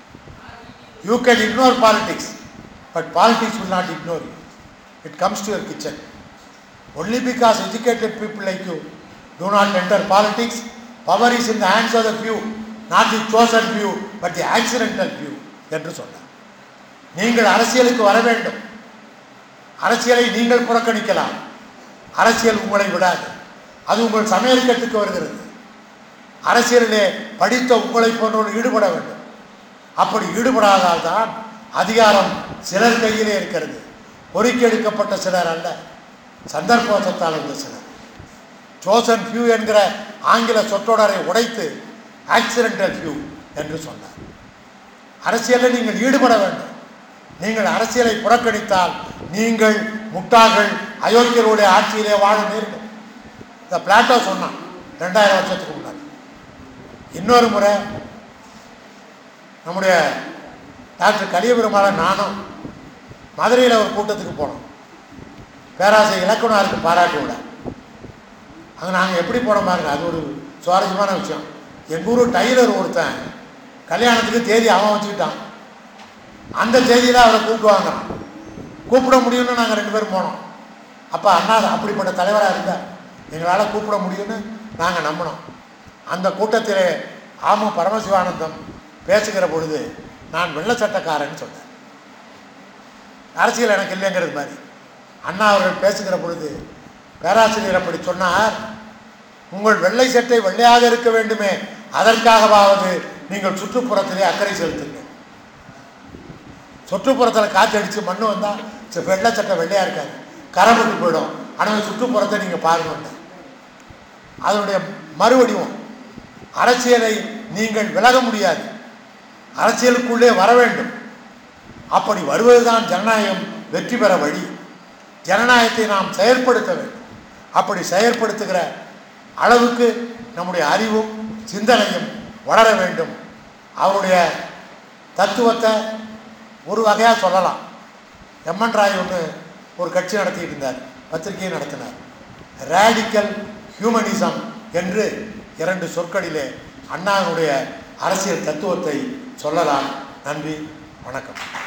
you can ignore politics but politics will not ignore you it comes to your kitchen only because educated people like you do not enter politics power is in the hands of the few not the chosen few but the accidental few என்று சொன்னார் நீங்கள் அரசியலுக்கு வர வேண்டும் அரசியலை நீங்கள் புறக்கணிக்கலாம் அரசியல் உங்களை விடாது அது உங்கள் சமையல் கட்டுக்கு வருகிறது அரசியலிலே படித்த உங்களை போன்றவர்கள் ஈடுபட வேண்டும் அப்படி ஈடுபடாதால் தான் அதிகாரம் சிலர் கையிலே இருக்கிறது பொறுக்கெடுக்கப்பட்ட சிலர் அல்ல சந்தர்ப்பவசத்தால் இருந்த சிலர் சோசன் ஃபியூ என்கிற ஆங்கில சொற்றொடரை உடைத்து ஆக்சிடென்டல் ஃபியூ என்று சொன்னார் அரசியலில் நீங்கள் ஈடுபட வேண்டும் நீங்கள் அரசியலை புறக்கணித்தால் நீங்கள் முட்டாள்கள் அயோக்கியருடைய ஆட்சியிலே வாழ நேரிடும் இந்த பிளாட்டோ சொன்னான் ரெண்டாயிரம் வருஷத்துக்கு முன்னாடி இன்னொரு முறை நம்முடைய டாக்டர் கலியபெருமாளன் நானும் மதுரையில் ஒரு கூட்டத்துக்கு போனோம் பேராசை இலக்குனாருக்கு பாராட்டு விட அங்கே நாங்கள் எப்படி போனோம் பாருங்க அது ஒரு சுவாரஸ்யமான விஷயம் எங்கள் ஊர் டைலர் ஒருத்தன் கல்யாணத்துக்கு தேதி அவன் வச்சுக்கிட்டான் அந்த தேதியில் அவரை கூப்பிடுவாங்க கூப்பிட முடியும்னு நாங்கள் ரெண்டு பேரும் போனோம் அப்போ அண்ணா அப்படிப்பட்ட தலைவராக இருந்தார் எங்களால் கூப்பிட முடியும்னு நாங்கள் நம்பினோம் அந்த கூட்டத்திலே ஆமு பரமசிவானந்தம் பேசுகிற பொழுது நான் வெள்ளை சட்டக்காரன் சொன்னேன் அரசியல் எனக்கு இல்லைங்கிறது மாதிரி அண்ணா அவர்கள் பேசுகிற பொழுது பேராசிரியர் அப்படி சொன்னார் உங்கள் வெள்ளை சட்டை வெள்ளையாக இருக்க வேண்டுமே அதற்காகவாவது நீங்கள் சுற்றுப்புறத்திலே அக்கறை செலுத்துங்கள் சுற்றுப்புறத்தில் காற்றடிச்சு மண்ணு வந்தால் வெள்ளை சட்டை வெள்ளையாக இருக்காது கரம்பட்டு போயிடும் ஆனால் சுற்றுப்புறத்தை நீங்கள் பாருங்க அதனுடைய மறுவடிவம் அரசியலை நீங்கள் விலக முடியாது அரசியலுக்குள்ளே வர வேண்டும் அப்படி வருவதுதான் ஜனநாயகம் வெற்றி பெற வழி ஜனநாயகத்தை நாம் செயற்படுத்த வேண்டும் அப்படி செயற்படுத்துகிற அளவுக்கு நம்முடைய அறிவும் சிந்தனையும் வளர வேண்டும் அவருடைய தத்துவத்தை ஒரு வகையாக சொல்லலாம் எம்என் ராய் ஒன்று ஒரு கட்சி நடத்திட்டு இருந்தார் பத்திரிகையை நடத்தினார் ரேடிக்கல் ஹியூமனிசம் என்று இரண்டு சொற்களிலே அண்ணாவினுடைய அரசியல் தத்துவத்தை சொல்லலாம் நன்றி வணக்கம்